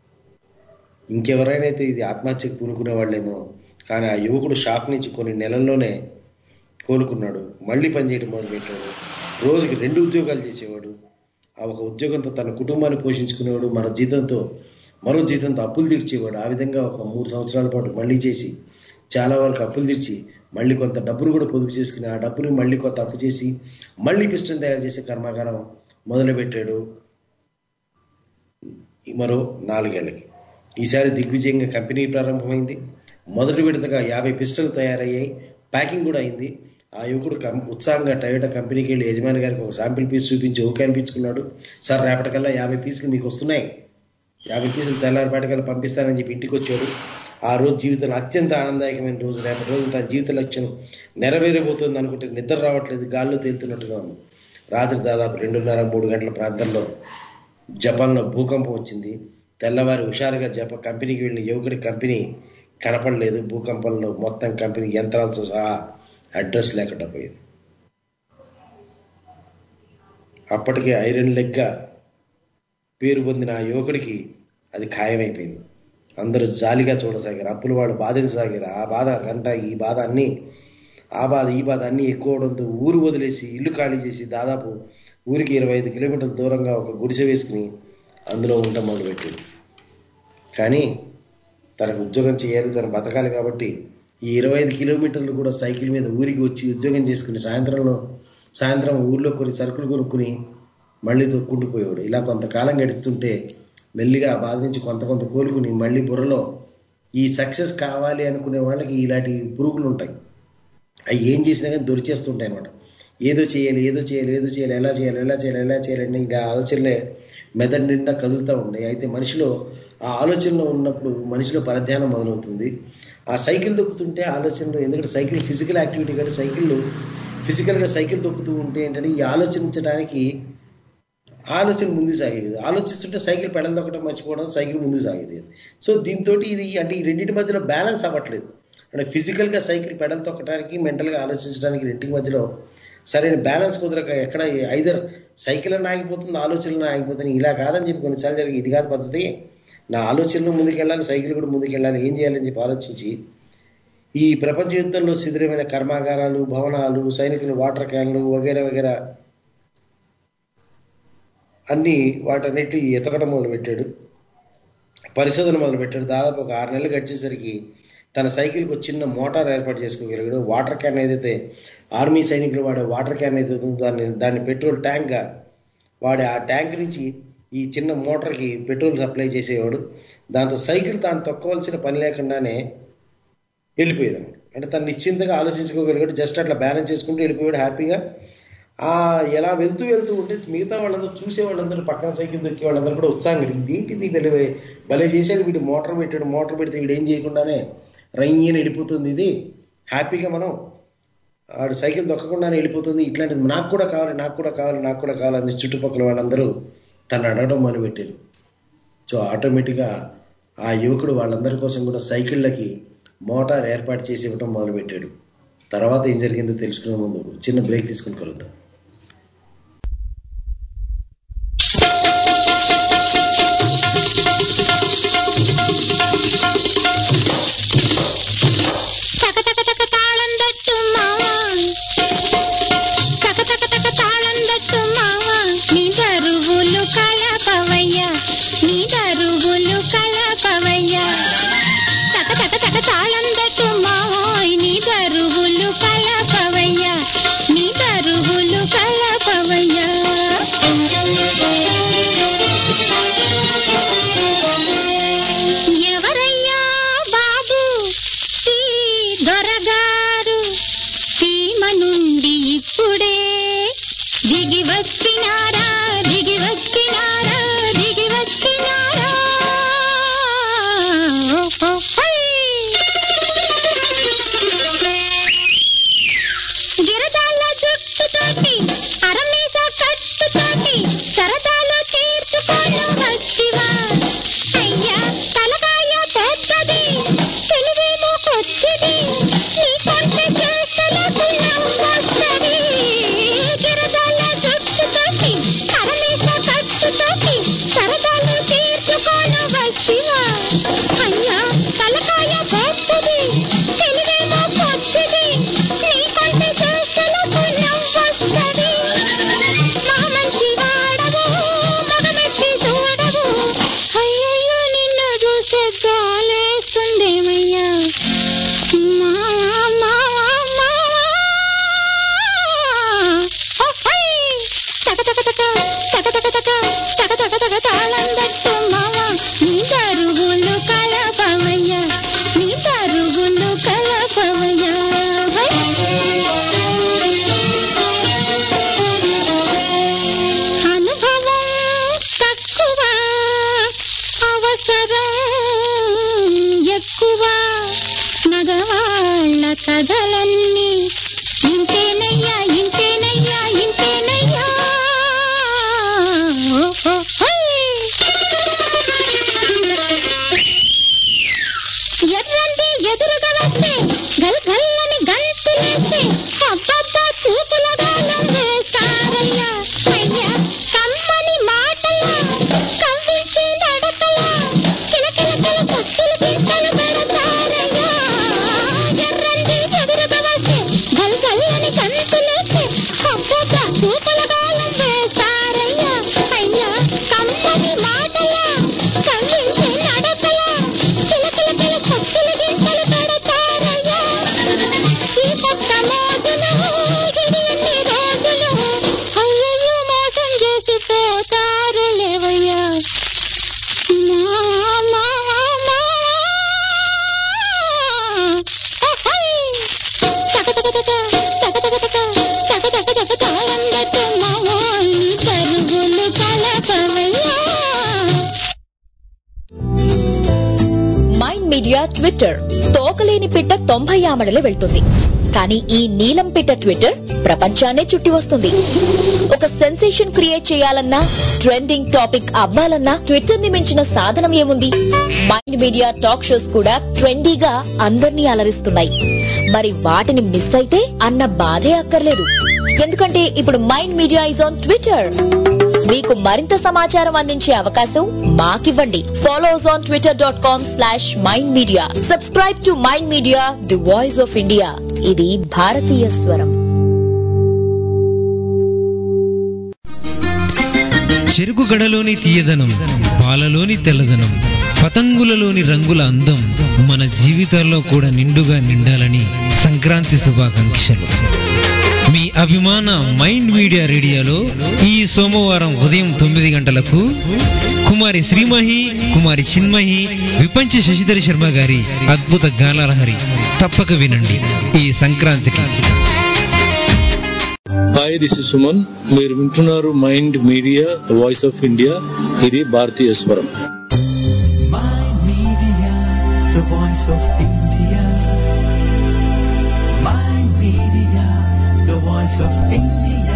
ఇంకెవరైనా అయితే ఇది ఆత్మహత్యకు పూనుకునే వాళ్ళేమో కానీ ఆ యువకుడు షాక్ నుంచి కొన్ని నెలల్లోనే కోలుకున్నాడు మళ్ళీ పనిచేయడం మొదలుపెట్టాడు రోజుకి రెండు ఉద్యోగాలు చేసేవాడు ఆ ఒక ఉద్యోగంతో తన కుటుంబాన్ని పోషించుకునేవాడు మరో జీతంతో మరో జీతంతో అప్పులు తీర్చేవాడు ఆ విధంగా ఒక మూడు సంవత్సరాల పాటు మళ్ళీ చేసి చాలా వరకు అప్పులు తీర్చి మళ్ళీ కొంత డబ్బును కూడా పొదుపు చేసుకుని ఆ డబ్బుని మళ్ళీ కొంత అప్పు చేసి మళ్ళీ పిస్టన్ తయారు చేసే కర్మాగారం మొదలుపెట్టాడు మరో నాలుగేళ్లకి ఈసారి దిగ్విజయంగా కంపెనీ ప్రారంభమైంది మొదటి విడతగా యాభై పిస్టల్ తయారయ్యాయి ప్యాకింగ్ కూడా అయింది ఆ యువకుడు కం ఉత్సాహంగా టయోటా కంపెనీకి వెళ్ళి యజమాని గారికి ఒక శాంపిల్ పీస్ చూపించి ఓకే అనిపించుకున్నాడు సార్ రేపటికల్లా యాభై పీసులు మీకు వస్తున్నాయి యాభై పీసులు తెల్లారిపాటికల్లా పంపిస్తానని చెప్పి ఇంటికి వచ్చాడు ఆ రోజు జీవితంలో అత్యంత ఆనందదాయకమైన రోజు రేపటి రోజు తన జీవిత లక్ష్యం నెరవేరబోతుంది అనుకుంటే నిద్ర రావట్లేదు గాల్లో తేలుతున్నట్టుగా ఉంది రాత్రి దాదాపు రెండున్నర మూడు గంటల ప్రాంతంలో జపాన్లో భూకంపం వచ్చింది తెల్లవారి హుషారుగా జప కంపెనీకి వెళ్ళిన యువకుడి కంపెనీ కనపడలేదు భూకంపంలో మొత్తం కంపెనీ యంత్రాలతో సహా అడ్రస్ లేకుండా పోయింది అప్పటికే ఐరన్ లెగ్గా పేరు పొందిన ఆ యువకుడికి అది ఖాయమైపోయింది అందరూ జాలిగా చూడసాగారు అప్పులు వాడు బాధించసాగారు ఆ బాధ గంట ఈ బాధ అన్నీ ఆ బాధ ఈ బాధ అన్నీ ఎక్కువ అవడంతో ఊరు వదిలేసి ఇల్లు ఖాళీ చేసి దాదాపు ఊరికి ఇరవై ఐదు కిలోమీటర్ల దూరంగా ఒక గుడిసె వేసుకుని అందులో ఉండటం మొదలుపెట్టింది కానీ తనకు ఉద్యోగం చేయాలి తను బతకాలి కాబట్టి ఈ ఇరవై ఐదు కిలోమీటర్లు కూడా సైకిల్ మీద ఊరికి వచ్చి ఉద్యోగం చేసుకుని సాయంత్రంలో సాయంత్రం ఊర్లో కొన్ని సరుకులు కొనుక్కుని మళ్ళీ తొక్కుంటూ పోయేవాడు ఇలా కొంతకాలం గడుస్తుంటే మెల్లిగా ఆ బాధ నుంచి కొంత కొంత కోలుకుని మళ్ళీ బుర్రలో ఈ సక్సెస్ కావాలి అనుకునే వాళ్ళకి ఇలాంటి పురుగులు ఉంటాయి అవి ఏం చేసినా కానీ దొరిచేస్తుంటాయి అన్నమాట ఏదో చేయాలి ఏదో చేయాలి ఏదో చేయాలి ఎలా చేయాలి ఎలా చేయాలి ఎలా చేయాలి అని ఇంకా ఆలోచనలే మెదడు నిండా కదులుతూ ఉన్నాయి అయితే మనిషిలో ఆ ఆలోచనలో ఉన్నప్పుడు మనిషిలో పరధ్యానం మొదలవుతుంది ఆ సైకిల్ దొక్కుతుంటే ఆలోచనలో ఎందుకంటే సైకిల్ ఫిజికల్ యాక్టివిటీ కాబట్టి సైకిల్ ఫిజికల్గా సైకిల్ దొక్కుతూ ఉంటే ఏంటంటే ఈ ఆలోచించడానికి ఆలోచన ముందుకు సాగేది ఆలోచిస్తుంటే సైకిల్ పెడల్ దొక్కడం మర్చిపోవడం సైకిల్ ముందుకు సాగేది సో దీంతో ఇది అంటే ఈ రెండింటి మధ్యలో బ్యాలెన్స్ అవ్వట్లేదు అంటే ఫిజికల్గా సైకిల్ పెడల్ తొక్కడానికి మెంటల్గా ఆలోచించడానికి రెండింటి మధ్యలో సరైన బ్యాలెన్స్ కుదరక ఎక్కడ ఐదర్ సైకిల్ అన్న ఆగిపోతుంది ఆలోచనలు ఆగిపోతుంది ఇలా కాదని చెప్పి కొన్నిసార్లు జరిగి ఇది కాదు పద్ధతి నా ఆలోచనలు ముందుకెళ్ళాలి సైకిల్ కూడా ముందుకెళ్ళాలి ఏం చేయాలని చెప్పి ఆలోచించి ఈ ప్రపంచ యుద్ధంలో శిథిరమైన కర్మాగారాలు భవనాలు సైనికులు వాటర్ క్యాన్లు వగేరా వగేరా అన్ని వాటన్నిటి ఎతకడం మొదలుపెట్టాడు పరిశోధన మొదలుపెట్టాడు దాదాపు ఒక ఆరు నెలలు గడిచేసరికి తన సైకిల్కి ఒక చిన్న మోటార్ ఏర్పాటు చేసుకోగలిగాడు వాటర్ క్యాన్ ఏదైతే ఆర్మీ సైనికులు వాడే వాటర్ క్యాన్ ఏదైతే ఉందో దాన్ని దాన్ని పెట్రోల్ ట్యాంక్గా వాడే ఆ ట్యాంక్ నుంచి ఈ చిన్న మోటార్కి పెట్రోల్ సప్లై చేసేవాడు దాంతో సైకిల్ తాను తొక్కవలసిన పని లేకుండానే వెళ్ళిపోయేది అనమాట అంటే తను నిశ్చింతగా ఆలోచించుకోగలిగాడు జస్ట్ అట్లా బ్యాలెన్స్ చేసుకుంటూ వెళ్ళిపోయాడు హ్యాపీగా ఆ ఎలా వెళ్తూ వెళ్తూ ఉంటే మిగతా వాళ్ళందరూ చూసే వాళ్ళందరూ పక్కన సైకిల్ దొక్కే వాళ్ళందరూ కూడా ఉత్సాహం కలిగింది ఏంటిది భలే భలే చేశాడు వీడు మోటార్ పెట్టాడు మోటార్ పెడితే వీడు ఏం చేయకుండానే రయ్యని వెళ్ళిపోతుంది ఇది హ్యాపీగా మనం ఆడు సైకిల్ దొక్కకుండానే వెళ్ళిపోతుంది ఇట్లాంటిది నాకు కూడా కావాలి నాకు కూడా కావాలి నాకు కూడా కావాలని చుట్టుపక్కల వాళ్ళందరూ తను అడగడం మొదలుపెట్టారు సో ఆటోమేటిక్గా ఆ యువకుడు వాళ్ళందరి కోసం కూడా సైకిళ్ళకి మోటార్ ఏర్పాటు చేసి ఇవ్వడం మొదలుపెట్టాడు తర్వాత ఏం జరిగిందో తెలుసుకునే ముందు చిన్న బ్రేక్ తీసుకుని కలుద్దాం తక తక తక తాళం దట్టు మావా తక తక తక తాళం దట్టు మావా నీ దరువులు కలపవయ్యా నీ దరువులు కలపవయ్యా తక తక తక తాళం దట్టు మావోయ్ నీ దరువులు కలపవయ్యా నీ దరువులు కలపవయ్యా ఎవరయ్యా బాబు ఈ దొరగారు సీమ నుండి ఇప్పుడే దిగి వచ్చినారా దిగి వచ్చినారా దిగి వచ్చినారా ఓహో, హై! గిరదాల జుట్టుతోటి అరమీస కట్టుతోటి సరదాలు తీర్చుకోను వస్తివా అయ్యా తలకాయ పెద్దది తెలివేమో కొద్దిది నీ కొంచె చేష్టలకు నవ్వొస్తది గిరదాల జుట్టుతోటి కథలన్నీ ఇంతేనయ్యా ఇంతేనయ్యా ఇంతేనయ్యా ఓహో, హై! ఎర్రంది ఎదురుగా వస్తే గల్ గల్లని గంతులేస్తే అబ్బబ్బా చూపుల గాలం వేస్తారయ్యా అయ్యా కమ్మని మాటలా కవ్వించి నడకలా కిలకిల కిల పక్షులు గింతలు పెడతారయ్యా ఎర్రంది ఎదురుగా వస్తే గల్ గల్లని గంతులేస్తే అబ్బబ్బా చూపుల గాలం వేస్తారయ్యా అయ్యా కమ్మని మాటలా కవ్వించి నడకలా కిలకిల కిల పక్షులు గింతలు పెడతారయ్యా ఈ కొత్త మోజులు ఇది ఎన్ని రోజులు అయ్యయ్యో మోసం చేసి పోతారు లేవయ్యా మా, మా, మా. ఓహై! తకతకతక, తకతకతక, తకతకతక, తాళందట్టు మా వాళ్ళు పరుగులు కలపవయ్యా మైండ్ మీడియా ట్విట్టర్ తోకలేని పిట్ట తొంభై ఆమడలు వెళ్తుంది కానీ ఈ నీలం పిట్ట ట్విట్టర్ ప్రపంచాన్నే చుట్టి వస్తుంది ఒక సెన్సేషన్ క్రియేట్ చేయాలన్నా ట్రెండింగ్ టాపిక్ అవ్వాలన్నా ట్విట్టర్ ని మించిన సాధనం ఏముంది మైండ్ మీడియా టాక్ షోస్ కూడా ట్రెండీగా అందర్నీ అలరిస్తున్నాయి మరి వాటిని మిస్ అయితే అన్న బాధే అక్కర్లేదు ఎందుకంటే ఇప్పుడు mind media is on Twitter మీకు మరింత సమాచారం అందించే అవకాశం మాకివ్వండి follow us on Twitter dot com slash mind media subscribe to mind media the voice of India ఇది భారతీయ స్వరం చెరుకు గడలోని తీయదనం పాలలోని తెల్లదనం పతంగులలోని రంగుల అందం మన జీవితాల్లో కూడా నిండుగా నిండాలని సంక్రాంతి శుభాకాంక్షలు మీ అభిమాన మైండ్ మీడియా రేడియోలో ఈ సోమవారం ఉదయం తొమ్మిది గంటలకు కుమారి శ్రీమహి కుమారి చిన్మహి విపంచ శశిధర్ శర్మ గారి అద్భుత గానలహరి తప్పక వినండి ఈ సంక్రాంతికి హాయ్ దిస్ ఇస్ సుమన్ మీరు వింటున్నారు mind media the voice of India ఇది భారతీయ స్వరం Media, the voice of India. Mind Media, the voice of India.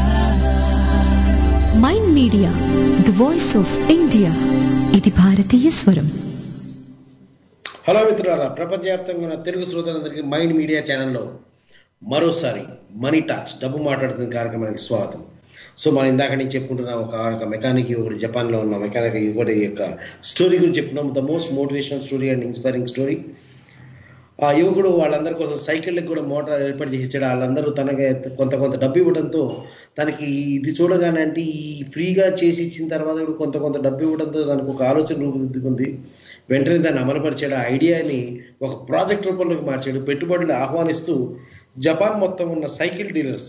Mind media the voice of India ఇది భారతీయ స్వరం హలో మిత్రులారా ప్రపంచవ్యాప్తంగా ఉన్న తెలుగు శ్రోతలందరికీ మైండ్ మీడియా ఛానల్లో మరోసారి మనీ టాక్స్ డబ్బు మాట్లాడుతున్న కార్యక్రమానికి స్వాగతం సో మనం ఇందాక నుంచి చెప్పుకుంటున్నాం ఒక ఒక మెకానిక్ యువకుడు జపాన్లో ఉన్న మెకానిక్ యువకుడి యొక్క స్టోరీ గురించి చెప్పుకున్నాం the most motivational story and inspiring story ఆ యువకుడు వాళ్ళందరి కోసం సైకిళ్ళకి కూడా మోటార్ ఏర్పాటు చేసి ఇచ్చాడు వాళ్ళందరూ తనకి కొంత కొంత డబ్బు ఇవ్వడంతో తనకి ఇది చూడగానే అంటే ఈ ఫ్రీగా చేసి ఇచ్చిన తర్వాత కూడా కొంత కొంత డబ్బు ఇవ్వడంతో తనకు ఒక ఆలోచన రూపుదిద్దుకుంది వెంటనే దాన్ని అమలుపరిచాడు ఆ ఐడియాని ఒక ప్రాజెక్ట్ రూపంలోకి మార్చాడు పెట్టుబడులు ఆహ్వానిస్తూ జపాన్ మొత్తం ఉన్న సైకిల్ డీలర్స్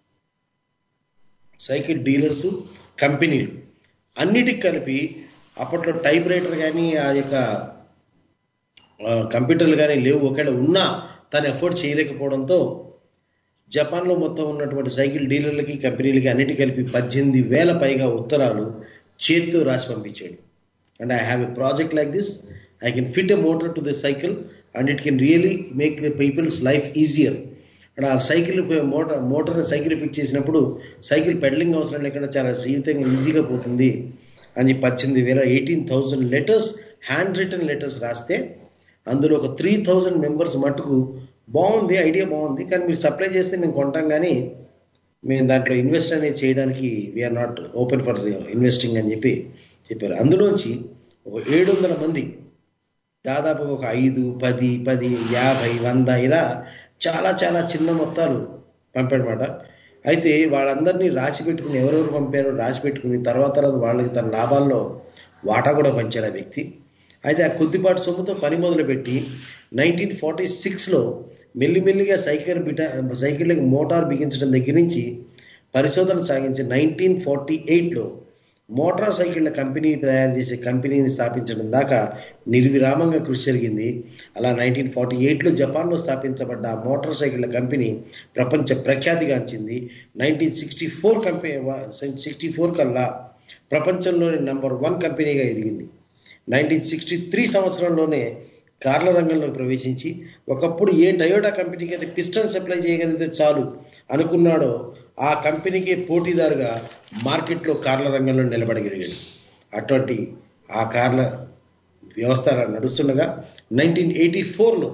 సైకిల్ డీలర్స్ కంపెనీలు అన్నిటికి కలిపి అప్పట్లో టైప్ రైటర్ కానీ ఆ యొక్క ఆ, కంప్యూటర్లు కానీ లేవు ఒకవేళ ఉన్నా తను ఎఫోర్డ్ చేయలేకపోవడంతో జపాన్లో మొత్తం ఉన్నటువంటి సైకిల్ డీలర్లకి కంపెనీలకి అన్నిటి కలిపి పద్దెనిమిది వేల పైగా ఉత్తరాలు చేత్తో రాసి పంపించాడు and I have a project like this I can fit a motor to this cycle and it can really make the people's life easier and ఆ cycle motor motor cycle fit చేసినప్పుడు సైకిల్ పెడలింగ్ అవసరం లేకుండా చాలా జీవితంగా ఈజీగా పోతుంది అని పద్దెనిమిది వేల eighteen thousand letters handwritten letters రాస్తే అందులో ఒక త్రీ థౌజండ్ మెంబర్స్ మటుకు బాగుంది ఐడియా బాగుంది కానీ మీరు సప్లై చేస్తే మేము కొంటాం కానీ మేము దాంట్లో ఇన్వెస్ట్ అనేది చేయడానికి we are not open for investing అని చెప్పి చెప్పారు అందులోంచి ఒక ఏడు వందల మంది దాదాపు ఒక ఐదు పది పది యాభై వంద ఇలా చాలా చాలా చిన్న మొత్తాలు పంపాడనమాట అయితే వాళ్ళందరినీ రాసి పెట్టుకుని ఎవరెవరు పంపారో రాసి పెట్టుకుని తర్వాత తర్వాత వాళ్ళకి తన లాభాల్లో వాటా కూడా పంచాడు ఆ వ్యక్తి అయితే ఆ కొద్దిపాటి సొమ్ముతో పని మొదలుపెట్టి నైన్టీన్ ఫార్టీ సిక్స్లో మెల్లిమెల్లిగా సైకిల్ బిట సైకిళ్ళకి మోటార్ బిగించడం దగ్గర నుంచి పరిశోధన సాగించి నైన్టీన్ ఫార్టీ ఎయిట్లో మోటార్ సైకిళ్ళ కంపెనీ తయారు చేసే కంపెనీని స్థాపించడం దాకా నిర్విరామంగా కృషి జరిగింది అలా నైన్టీన్ ఫార్టీ ఎయిట్లో జపాన్లో స్థాపించబడ్డ ఆ మోటార్ సైకిళ్ళ కంపెనీ ప్రపంచ ప్రఖ్యాతిగాంచింది nineteen sixty four company sixty four కల్లా ప్రపంచంలోని నంబర్ వన్ కంపెనీగా ఎదిగింది నైన్టీన్ సిక్స్టీ త్రీ సంవత్సరంలోనే కార్ల రంగంలోకి ప్రవేశించి ఒకప్పుడు ఏ టయోటా కంపెనీకి అయితే పిస్టన్ సప్లై చేయగలిగితే చాలు అనుకున్నాడో ఆ కంపెనీకి పోటీదారుగా మార్కెట్లో కార్ల రంగంలో నిలబడగలిగాడు అటువంటి ఆ కార్ల వ్యవస్థ అలా నడుస్తుండగా నైన్టీన్ ఎయిటీ ఫోర్లో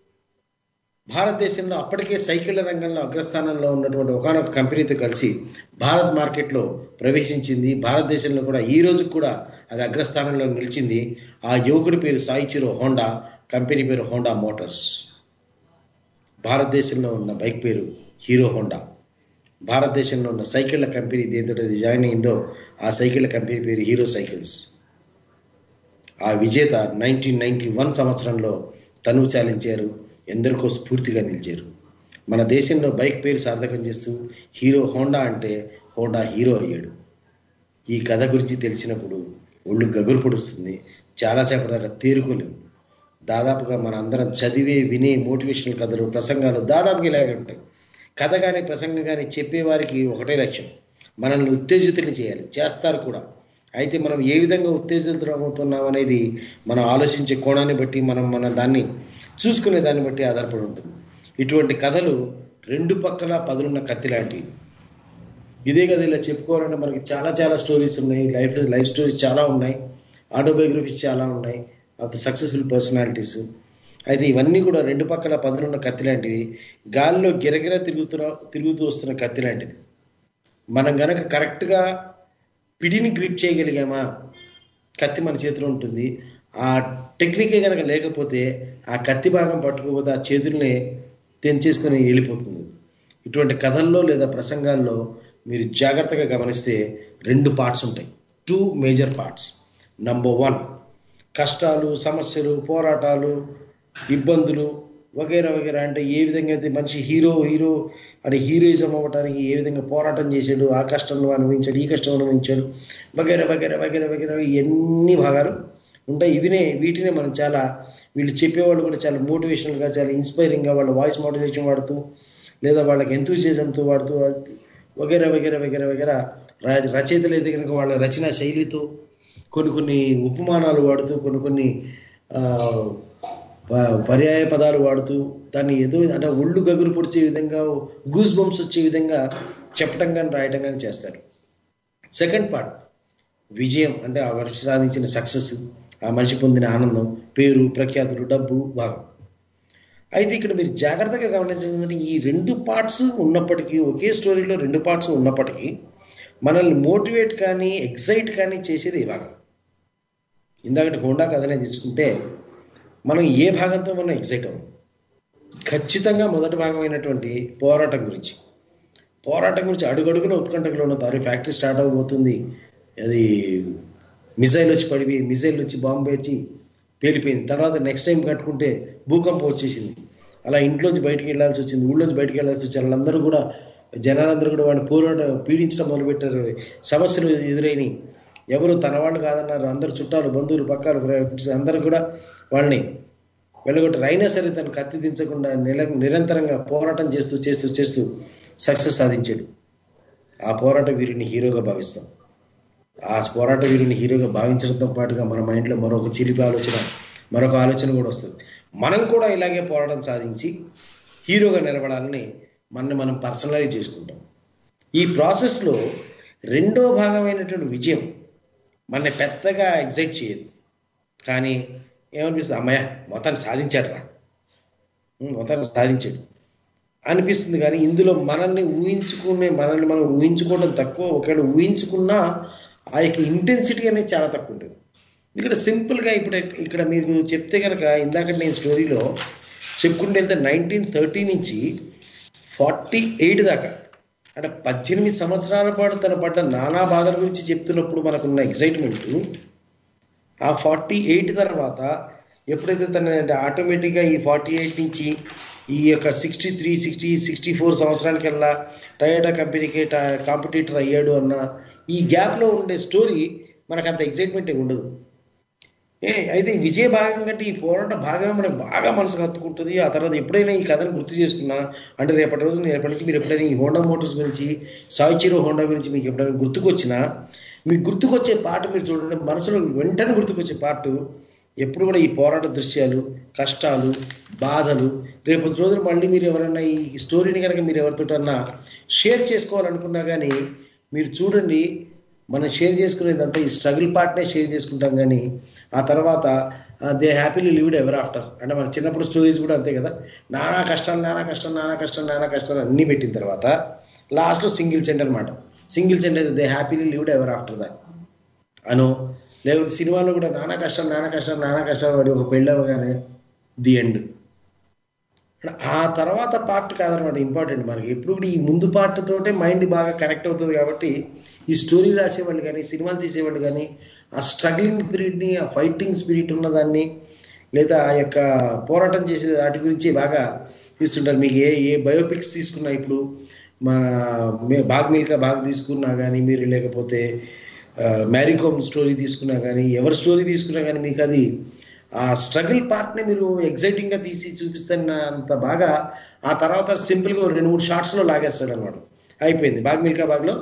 భారతదేశంలో అప్పటికే సైకిళ్ల రంగంలో అగ్రస్థానంలో ఉన్నటువంటి ఒకనొక కంపెనీతో కలిసి భారత్ మార్కెట్లో ప్రవేశించింది భారతదేశంలో కూడా ఈ రోజు కూడా అది అగ్రస్థానంలో నిలిచింది ఆ యువకుడి పేరు సాయిచిరో హోండా కంపెనీ పేరు హోండా మోటార్స్ భారతదేశంలో ఉన్న బైక్ పేరు హీరో హోండా భారతదేశంలో ఉన్న సైకిళ్ల కంపెనీ దేంతో అది జాయిన్ అయిందో ఆ సైకిళ్ల కంపెనీ పేరు హీరో సైకిల్స్ ఆ విజేత నైన్టీన్ నైన్టీ వన్ సంవత్సరంలో తనువు చాలించారు ఎందరికో స్ఫూర్తిగా నిలిచారు మన దేశంలో బైక్ పేరు సార్థకం చేస్తూ హీరో హోండా అంటే హోండా హీరో అయ్యాడు ఈ కథ గురించి తెలిసినప్పుడు ఒళ్ళు గగురు పొడుస్తుంది చాలాసేపటి దాకా తేరుకోలేము దాదాపుగా మన అందరం చదివే వినే మోటివేషనల్ కథలు ప్రసంగాలు దాదాపుగా ఇలాగే ఉంటాయి కథ కానీ ప్రసంగం కానీ చెప్పేవారికి ఒకటే లక్ష్యం మనల్ని ఉత్తేజితులు చేయాలి చేస్తారు కూడా అయితే మనం ఏ విధంగా ఉత్తేజితులవుతున్నాం అనేది మనం ఆలోచించే కోణాన్ని బట్టి మనం మన దాన్ని చూసుకునే దాన్ని బట్టి ఆధారపడి ఉంటుంది ఇటువంటి కథలు రెండు పక్కల పదులున్న కత్తి లాంటివి ఇదే కదా ఇలా చెప్పుకోవాలంటే మనకి చాలా చాలా స్టోరీస్ ఉన్నాయి లైఫ్ లైఫ్ స్టోరీస్ చాలా ఉన్నాయి ఆటోబయోగ్రఫీస్ చాలా ఉన్నాయి అంత సక్సెస్ఫుల్ పర్సనాలిటీస్ అయితే ఇవన్నీ కూడా రెండు పక్కల పదులున్న కత్తి లాంటివి గాల్లో గిరగిర తిరుగుతున్న తిరుగుతూ వస్తున్న కత్తి లాంటిది మనం గనక కరెక్ట్గా పిడిని గ్రిప్ చేయగలిగామా కత్తి మన చేతిలో ఉంటుంది ఆ టెక్నికే కనుక లేకపోతే ఆ కత్తి భాగం పట్టుకోకపోతే ఆ చేతుల్ని తెంచేసుకొని వెళ్ళిపోతుంది ఇటువంటి కథల్లో లేదా ప్రసంగాల్లో మీరు జాగ్రత్తగా గమనిస్తే రెండు పార్ట్స్ ఉంటాయి two major parts number one కష్టాలు సమస్యలు పోరాటాలు ఇబ్బందులు వగేరా వగేరా అంటే ఏ విధంగా అయితే మనిషి హీరో హీరో అని హీరోయిజం అవ్వటానికి ఏ విధంగా పోరాటం చేశాడు ఆ కష్టంలో అనుభవించాడు ఈ కష్టం అనుభవించాడు వగేరా వగేరా వగేరా వగేరా ఎన్ని భాగాలు ఉంటాయి ఇవినే వీటినే మనం చాలా వీళ్ళు చెప్పేవాళ్ళు కూడా చాలా మోటివేషనల్గా చాలా ఇన్స్పైరింగ్గా వాళ్ళ వాయిస్ మోటివేషన్ వాడుతూ లేదా వాళ్ళకి ఎంతూసిజంతో వాడుతూ వగేరా వగేరా వగేరా వగేరా ర- రచయితలు అయితే కనుక వాళ్ళ రచనా శైలితో కొన్ని కొన్ని ఉపమానాలు వాడుతూ కొన్ని కొన్ని ఆ, ప- పర్యాయ పదాలు వాడుతూ దాన్ని ఏదో అంటే ఒళ్ళు గగురు పొడిచే విధంగా గూస్ బంప్స్ వచ్చే విధంగా చెప్పడం కానీ రాయటం కానీ చేస్తారు సెకండ్ పార్ట్ విజయం అంటే ఆ మనిషి సాధించిన సక్సెస్ ఆ మనిషి పొందిన ఆనందం పేరు ప్రఖ్యాతులు డబ్బు భాగం అయితే ఇక్కడ మీరు జాగ్రత్తగా గమనించాలంటే ఈ రెండు పార్ట్స్ ఉన్నప్పటికీ ఒకే స్టోరీలో రెండు పార్ట్స్ ఉన్నప్పటికీ మనల్ని మోటివేట్ కానీ ఎక్సైట్ కానీ చేసేది ఈ భాగం ఇందాకటి హోండా కథనే తీసుకుంటే మనం ఏ భాగంతో మనం ఎక్సైట్ అవ్వం ఖచ్చితంగా మొదటి భాగమైనటువంటి పోరాటం గురించి పోరాటం గురించి అడుగడుగున ఉత్కంఠలో ఉన్న దారి ఫ్యాక్టరీ స్టార్ట్ అవబోతుంది అది మిసైల్ వచ్చి పడిపోయి మిసైల్ వచ్చి బాంబు వేచి పేలిపోయింది తర్వాత నెక్స్ట్ టైం కట్టుకుంటే భూకంపం వచ్చేసింది అలా ఇంట్లోంచి బయటికి వెళ్ళాల్సి వచ్చింది ఊళ్ళోంచి బయటికి వెళ్ళాల్సి వచ్చింది వాళ్ళందరూ కూడా జనాలందరూ కూడా వాడిని పోరాట పీడించడం మొదలుపెట్టారు సమస్యలు ఎదురైనాయి ఎవరు తన వాళ్ళు కాదన్నారు అందరు చుట్టాలు బంధువులు పక్కాలు ఫ్రెండ్స్ అందరూ కూడా వాళ్ళని వెళ్ళగొట్టారు అయినా సరే తను కత్తి దించకుండా నిల నిరంతరంగా పోరాటం చేస్తూ చేస్తూ చేస్తూ సక్సెస్ సాధించాడు ఆ పోరాట వీరిని హీరోగా భావిస్తాం ఆ పోరాట వీరిని హీరోగా భావించడంతో పాటుగా మన మైండ్లో మరొక చిలిపి ఆలోచన మరొక ఆలోచన కూడా వస్తుంది మనం కూడా ఇలాగే పోరాటం సాధించి హీరోగా నిలబడాలని మనని మనం పర్సనలైజ్ చేసుకుంటాం ఈ ప్రాసెస్లో రెండో భాగమైనటువంటి విజయం మన పెద్దగా ఎగ్జైట్ చేయదు కానీ ఏమనిపిస్తుంది అమ్మయ్య మొత్తాన్ని సాధించాడు రా ఉమ్, మొత్తాన్ని సాధించాడు అనిపిస్తుంది కానీ ఇందులో మనల్ని ఊహించుకునే మనల్ని మనం ఊహించుకోవడం తక్కువ ఒకవేళ ఊహించుకున్నా ఆ యొక్క ఇంటెన్సిటీ అనేది చాలా తక్కువ ఉంటుంది ఇక్కడ సింపుల్గా ఇప్పుడు ఇక్కడ మీరు చెప్తే కనుక ఇందాక నేను స్టోరీలో చెప్పుకుంటూ వెళ్తే నైన్టీన్ థర్టీ నుంచి ఫార్టీ ఎయిట్ దాకా అంటే పద్దెనిమిది సంవత్సరాల పాటు తన పడ్డ నానా బాధల గురించి చెప్తున్నప్పుడు మనకున్న ఎగ్జైట్మెంట్ ఆ ఫార్టీ ఎయిట్ తర్వాత ఎప్పుడైతే తన ఆటోమేటిక్గా ఈ ఫార్టీ ఎయిట్ నుంచి ఈ యొక్క sixty three sixty sixty four సంవత్సరానికల్లా టయోటా కంపెనీకి కాంపిటీటర్ అయ్యాడు అన్న ఈ గ్యాప్లో ఉండే స్టోరీ మనకు అంత ఎగ్జైట్మెంట్ ఉండదు ఏ అయితే ఈ విజయ భాగం కంటే ఈ పోరాట భాగమే మనకు బాగా మనసుకు హత్తుకుంటుంది ఆ తర్వాత ఎప్పుడైనా ఈ కథను గుర్తు చేసుకున్నా అంటే రేపటి రోజు రేపటి నుంచి మీరు ఎప్పుడైనా ఈ హోండా మోటార్స్ గురించి సాయిచిరో హోండా గురించి మీకు ఎప్పుడైనా గుర్తుకొచ్చినా మీకు గుర్తుకొచ్చే పాట మీరు చూడండి మనసులో వెంటనే గుర్తుకొచ్చే పాట ఎప్పుడు కూడా ఈ పోరాట దృశ్యాలు కష్టాలు బాధలు రేపు రోజులు మళ్ళీ మీరు ఎవరైనా ఈ స్టోరీని కనుక మీరు ఎవరితోటన్నా షేర్ చేసుకోవాలనుకున్నా కానీ మీరు చూడండి మనం షేర్ చేసుకునేదంతా ఈ స్ట్రగుల్ పార్ట్నే షేర్ చేసుకుంటాం కానీ ఆ తర్వాత they happily lived ever after అంటే మన చిన్నప్పుడు స్టోరీస్ కూడా అంతే కదా నానా కష్టం నానా కష్టం నానా కష్టం నానా కష్టం అన్నీ పెట్టిన తర్వాత లాస్ట్లో సింగిల్ సెంట్ అనమాట సింగిల్ సెంట్ అయితే they happily lived ever after దాట్ అను లేకపోతే సినిమాలో కూడా నానా కష్టం నానా కష్టం నానా కష్టం పడి ఒక పెళ్ళి అవ్వగానే ది ఎండ్ ఆ తర్వాత పార్ట్ కాదనమాట ఇంపార్టెంట్ మనకి ఎప్పుడు కూడా ఈ ముందు పార్ట్ తోటే మైండ్ బాగా కనెక్ట్ అవుతుంది కాబట్టి ఈ స్టోరీ రాసేవాళ్ళు కానీ సినిమాలు తీసేవాళ్ళు కానీ ఆ స్ట్రగ్లింగ్ స్పిరిట్ని ఆ ఫైటింగ్ స్పిరిట్ ఉన్నదాన్ని లేదా ఆ యొక్క పోరాటం చేసే వాటి గురించి బాగా తీస్తుంటారు మీకు ఏ ఏ బయోపిక్స్ తీసుకున్నా ఇప్పుడు మన మే- బాగ్ మిల్కా బాగ్ తీసుకున్నా కానీ మీరు లేకపోతే మ్యారీకోమ్ స్టోరీ తీసుకున్నా కానీ ఎవరి స్టోరీ తీసుకున్నా కానీ మీకు అది ఆ స్ట్రగుల్ పార్ట్ని మీరు ఎగ్జైటింగ్గా తీసి చూపిస్తున్న అంత బాగా ఆ తర్వాత సింపుల్గా రెండు మూడు షార్ట్స్లో లాగేస్తాడు అనమాట అయిపోయింది బాగ్ మిల్కా బాగ్లో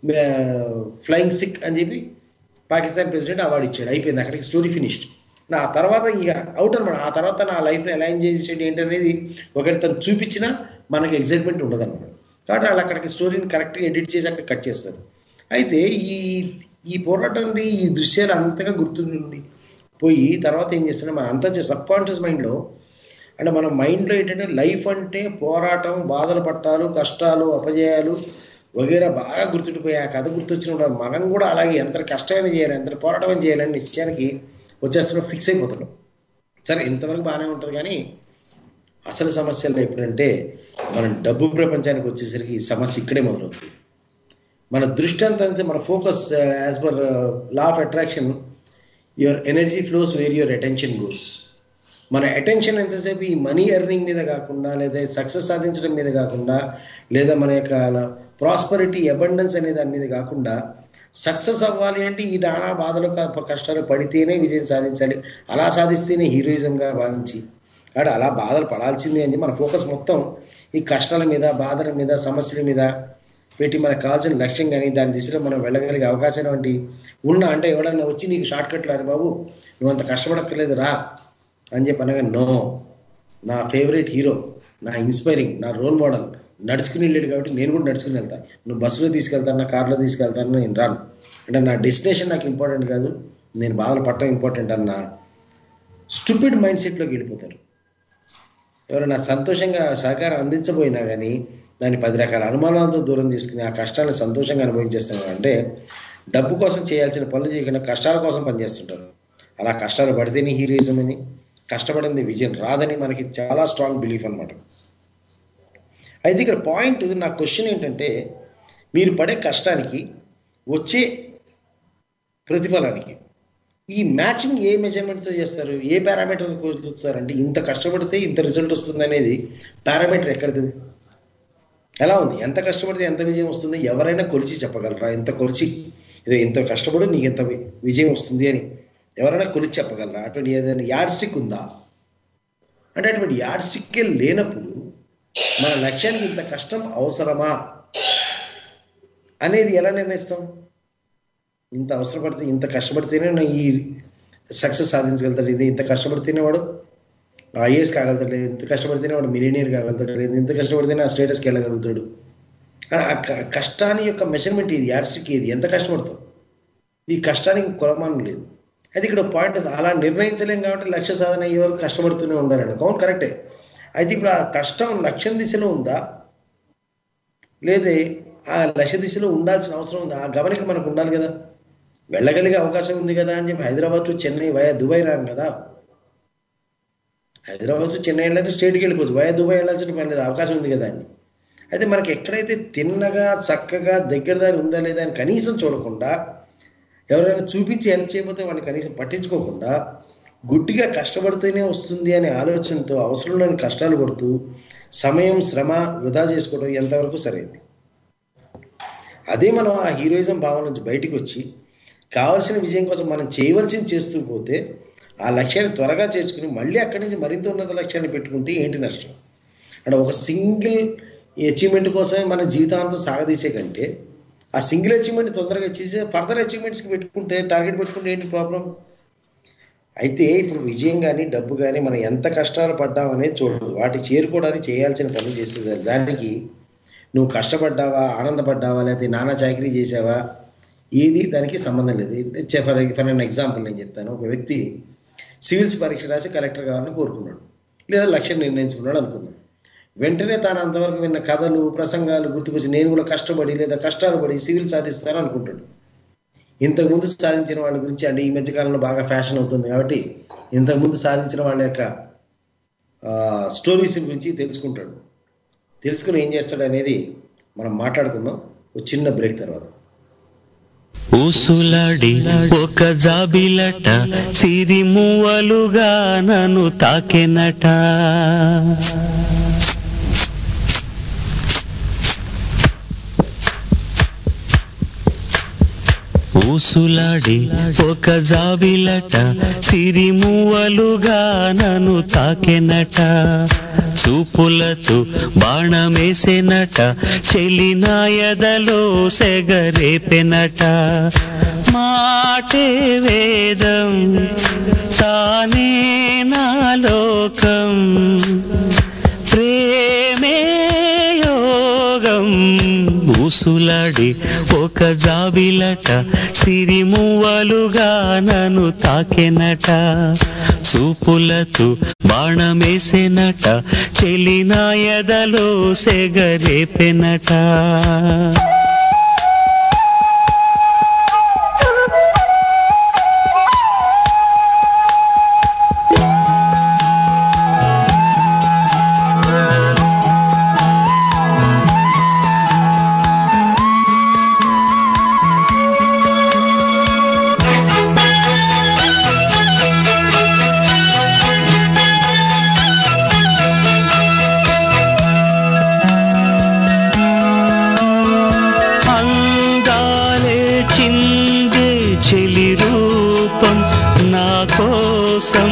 ఫ్లయింగ్ సిక్ అని చెప్పి పాకిస్తాన్ ప్రెసిడెంట్ అవార్డు ఇచ్చాడు అయిపోయింది అక్కడికి స్టోరీ ఫినిష్డ్ నా తర్వాత ఇక అవుట్ అనమాట ఆ తర్వాత నా లైఫ్ని ఎలా ఎంజాయ్ చేసేది ఏంటనేది ఒకటి తను చూపించినా మనకి ఎగ్జైట్మెంట్ ఉండదు అనమాట కాబట్టి వాళ్ళు అక్కడికి స్టోరీని కరెక్ట్గా ఎడిట్ చేసి అక్కడ కట్ చేస్తారు అయితే ఈ ఈ పోరాటంది ఈ దృశ్యాలు అంతగా గుర్తుండి పోయి తర్వాత ఏం చేస్తున్నా మన అంతా సబ్ కాన్షియస్ మైండ్లో అంటే మన మైండ్లో ఏంటంటే లైఫ్ అంటే పోరాటం బాధలు పట్టాలు కష్టాలు అపజయాలు వగేరా బాగా గుర్తుండిపోయి ఆ కథ గుర్తొచ్చినప్పుడు మనం కూడా అలాగే ఎంత కష్టమైనా చేయాలి ఎంత పోరాటం చేయాలని నిశ్చయానికి వచ్చేస్తున్నాం ఫిక్స్ అయిపోతున్నాం సరే ఇంతవరకు బాగానే ఉంటుంది కానీ అసలు సమస్యలు ఎప్పుడంటే మనం డబ్బు ప్రపంచానికి వచ్చేసరికి ఈ సమస్య ఇక్కడే మొదలవుతుంది మన దృష్టి అంతా మన focus as per law of attraction your energy flows where your attention goes మన అటెన్షన్ ఎంతసేపు ఈ మనీ ఎర్నింగ్ మీద కాకుండా లేదా సక్సెస్ సాధించడం మీద కాకుండా లేదా మన యొక్క ప్రాస్పరిటీ అబండెన్స్ అనే దాని మీద కాకుండా సక్సెస్ అవ్వాలి అంటే ఈ నానా బాధలు క- కష్టాలు పడితేనే విజయం సాధించాలి అలా సాధిస్తేనే హీరోయిజంగా భావించి కాబట్టి అలా బాధలు పడాల్సిందే అని మన ఫోకస్ మొత్తం ఈ కష్టాల మీద బాధల మీద సమస్యల మీద పెట్టి మనకు కావాల్సిన లక్ష్యం కానీ దాని దిశలో మనం వెళ్ళగలిగే అవకాశం వంటి ఉన్న అంటే ఎవడన్నా వచ్చి నీకు షార్ట్ కట్లు అరే బాబు నువ్వు అంత కష్టపడక్కర్లేదు రా అని చెప్పి అనగా నో నా ఫేవరెట్ హీరో నా ఇన్స్పైరింగ్ నా రోల్ మోడల్ నడుచుకుని వెళ్ళాడు కాబట్టి నేను కూడా నడుచుకుని వెళ్తాను నువ్వు బస్సులో తీసుకెళ్తాను కార్లో తీసుకెళ్తాను నేను రాను అంటే నా డెస్టినేషన్ నాకు ఇంపార్టెంట్ కాదు నేను బాధలు పట్టడం ఇంపార్టెంట్ అన్న స్టూపిడ్ మైండ్ సెట్లోకి వెళ్ళిపోతారు ఎవరైనా సంతోషంగా సహకారం అందించబోయినా కానీ దాన్ని పది రకాల అనుమానాలతో దూరం చేసుకుని ఆ కష్టాలను సంతోషంగా అనుభవించేస్తున్నారు అంటే డబ్బు కోసం చేయాల్సిన పనులు చేయకుండా కష్టాల కోసం పనిచేస్తుంటారు అలా కష్టాలు పడితేనే హీరోయిజం అని కష్టపడింది విజయం రాదని మనకి చాలా స్ట్రాంగ్ బిలీఫ్ అన్నమాట అయితే ఇక్కడ పాయింట్ నా క్వశ్చన్ ఏంటంటే మీరు పడే కష్టానికి వచ్చే ప్రతిఫలానికి ఈ మ్యాచింగ్ ఏ మెజర్మెంట్తో చేస్తారు ఏ పారామీటర్ చూస్తారంటే ఇంత కష్టపడితే ఇంత రిజల్ట్ వస్తుంది అనేది పారామీటర్ ఎక్కడిది ఎలా ఉంది ఎంత కష్టపడితే ఎంత విజయం వస్తుంది ఎవరైనా కొలిచి చెప్పగలరా ఎంత కొలిచి ఇదో ఇంత కష్టపడి నీకు ఎంత వి- విజయం వస్తుంది అని ఎవరైనా కొలిచి చెప్పగలరా అటువంటి ఏదైనా యాడ్ స్టిక్ ఉందా అంటే అటువంటి యాడ్ స్టిక్కే లేనప్పుడు మన లక్ష్యానికి ఇంత కష్టం అవసరమా అనేది ఎలా నిర్ణయిస్తాం ఇంత అవసరపడితే ఇంత కష్టపడితేనే నా ఈ సక్సెస్ సాధించగలుగుతాడు ఇది ఇంత కష్టపడితేనే వాడు ఐఏఎస్ కాగలుగుతాడు లేదు ఇంత కష్టపడితేనే వాడు మిలీనియర్ కాగలుగుతాడు లేదు ఇంత కష్టపడితేనే ఆ స్టేటస్కి వెళ్ళగలుగుతాడు కానీ ఆ క- కష్టాన్ని యొక్క మెజర్మెంట్ ఇది యాడ్స్టిక్ ఇది ఎంత కష్టపడతాం ఈ కష్టానికి కొలమానం లేదు అయితే ఇక్కడ పాయింట్ అలా నిర్ణయించలేం కాబట్టి లక్ష్య సాధన అయ్యే వరకు కష్టపడుతూనే ఉండాలని అవును కరెక్టే అయితే ఇప్పుడు ఆ కష్టం లక్ష్యం దిశలో ఉందా లేదే ఆ లక్ష్య దిశలో ఉండాల్సిన అవసరం ఉంది ఆ గమనిక మనకు ఉండాలి కదా వెళ్ళగలిగే అవకాశం ఉంది కదా అని చెప్పి Hyderabad to Chennai via Dubai రాను కదా హైదరాబాద్ టు చెన్నై వెళ్ళాలంటే స్టేట్కి వెళ్ళిపోవచ్చు వయా దుబాయ్ వెళ్ళాల్సిన పని లేదు అవకాశం ఉంది కదా అని అయితే మనకి ఎక్కడైతే తిన్నగా చక్కగా దగ్గర దారి ఉందా లేదా అని కనీసం చూడకుండా ఎవరైనా చూపించి హెల్ప్ చేయకపోతే వాళ్ళని కనీసం పట్టించుకోకుండా గుడ్డిగా కష్టపడితేనే వస్తుంది అనే ఆలోచనతో అవసరం లేని కష్టాలు పడుతూ సమయం శ్రమ వృధా చేసుకోవడం ఎంతవరకు సరైంది అదే మనం ఆ హీరోయిజం భావన నుంచి బయటికి వచ్చి కావలసిన విజయం కోసం మనం చేయవలసింది చేస్తూ పోతే ఆ లక్ష్యాన్ని త్వరగా చేర్చుకుని మళ్ళీ అక్కడి నుంచి మరింత ఉన్నత లక్ష్యాన్ని పెట్టుకుంటే ఏంటి నష్టం అంటే ఒక సింగిల్ అచీవ్మెంట్ కోసమే మన జీవితాంతం సాగదీసే కంటే ఆ సింగిల్ అచీవ్మెంట్ తొందరగా చేసి ఫర్దర్ అచీవ్మెంట్స్కి పెట్టుకుంటే టార్గెట్ పెట్టుకుంటే ఏంటి ప్రాబ్లం అయితే ఇప్పుడు విజయం కానీ డబ్బు కానీ మనం ఎంత కష్టాలు పడ్డామనేది చూడదు వాటి చేరుకోవడానికి చేయాల్సిన పనులు చేస్తుంది దానికి నువ్వు కష్టపడ్డావా ఆనందపడ్డావా లేకపోతే నానా చాకరీ చేసావా ఏది దానికి సంబంధం లేదు చే- ఫర్ ఫర్ అన్ ఎగ్జాంపుల్ నేను చెప్తాను ఒక వ్యక్తి సివిల్స్ పరీక్ష రాసి కలెక్టర్ కావాలని కోరుకున్నాడు లేదా లక్ష్యం నిర్ణయించుకున్నాడు అనుకుందాం వెంటనే తాను అంతవరకు విన్న కథలు ప్రసంగాలు గుర్తుకొచ్చి నేను కూడా కష్టపడి లేదా కష్టాలు పడి సివిల్ సాధిస్తాను అనుకుంటాడు ఇంతకుముందు సాధించిన వాళ్ళ గురించి అంటే ఈ మధ్య కాలంలో బాగా ఫ్యాషన్ అవుతుంది కాబట్టి ఇంతకుముందు సాధించిన వాళ్ళ యొక్క స్టోరీస్ గురించి తెలుసుకుంటాడు తెలుసుకుని ఏం చేస్తాడు అనేది మనం మాట్లాడుకుందాం ఒక చిన్న బ్రేక్ తర్వాత ఊసులాడి ఒక జాబిలట సిరిమువలుగా నన్ను తాకెనట ఊసులాడి ఒక జాబిలట సిరిమువలుగా నన్ను తాకెనట చూపులతో బాణమేసెనట చెలినాయదలో సెగరేపెనట మాటే వేదం తానే నా లోకం ప్రేమే యోగం ఊసులాడి ఒక జాబిలట సిరిమువలుగా నన్ను తాకెనట చూపులతో బాణమేసెనట చెలినాయదలో సెగరేపెనట అందాలే చిందే చెలి రూపం నా కోసం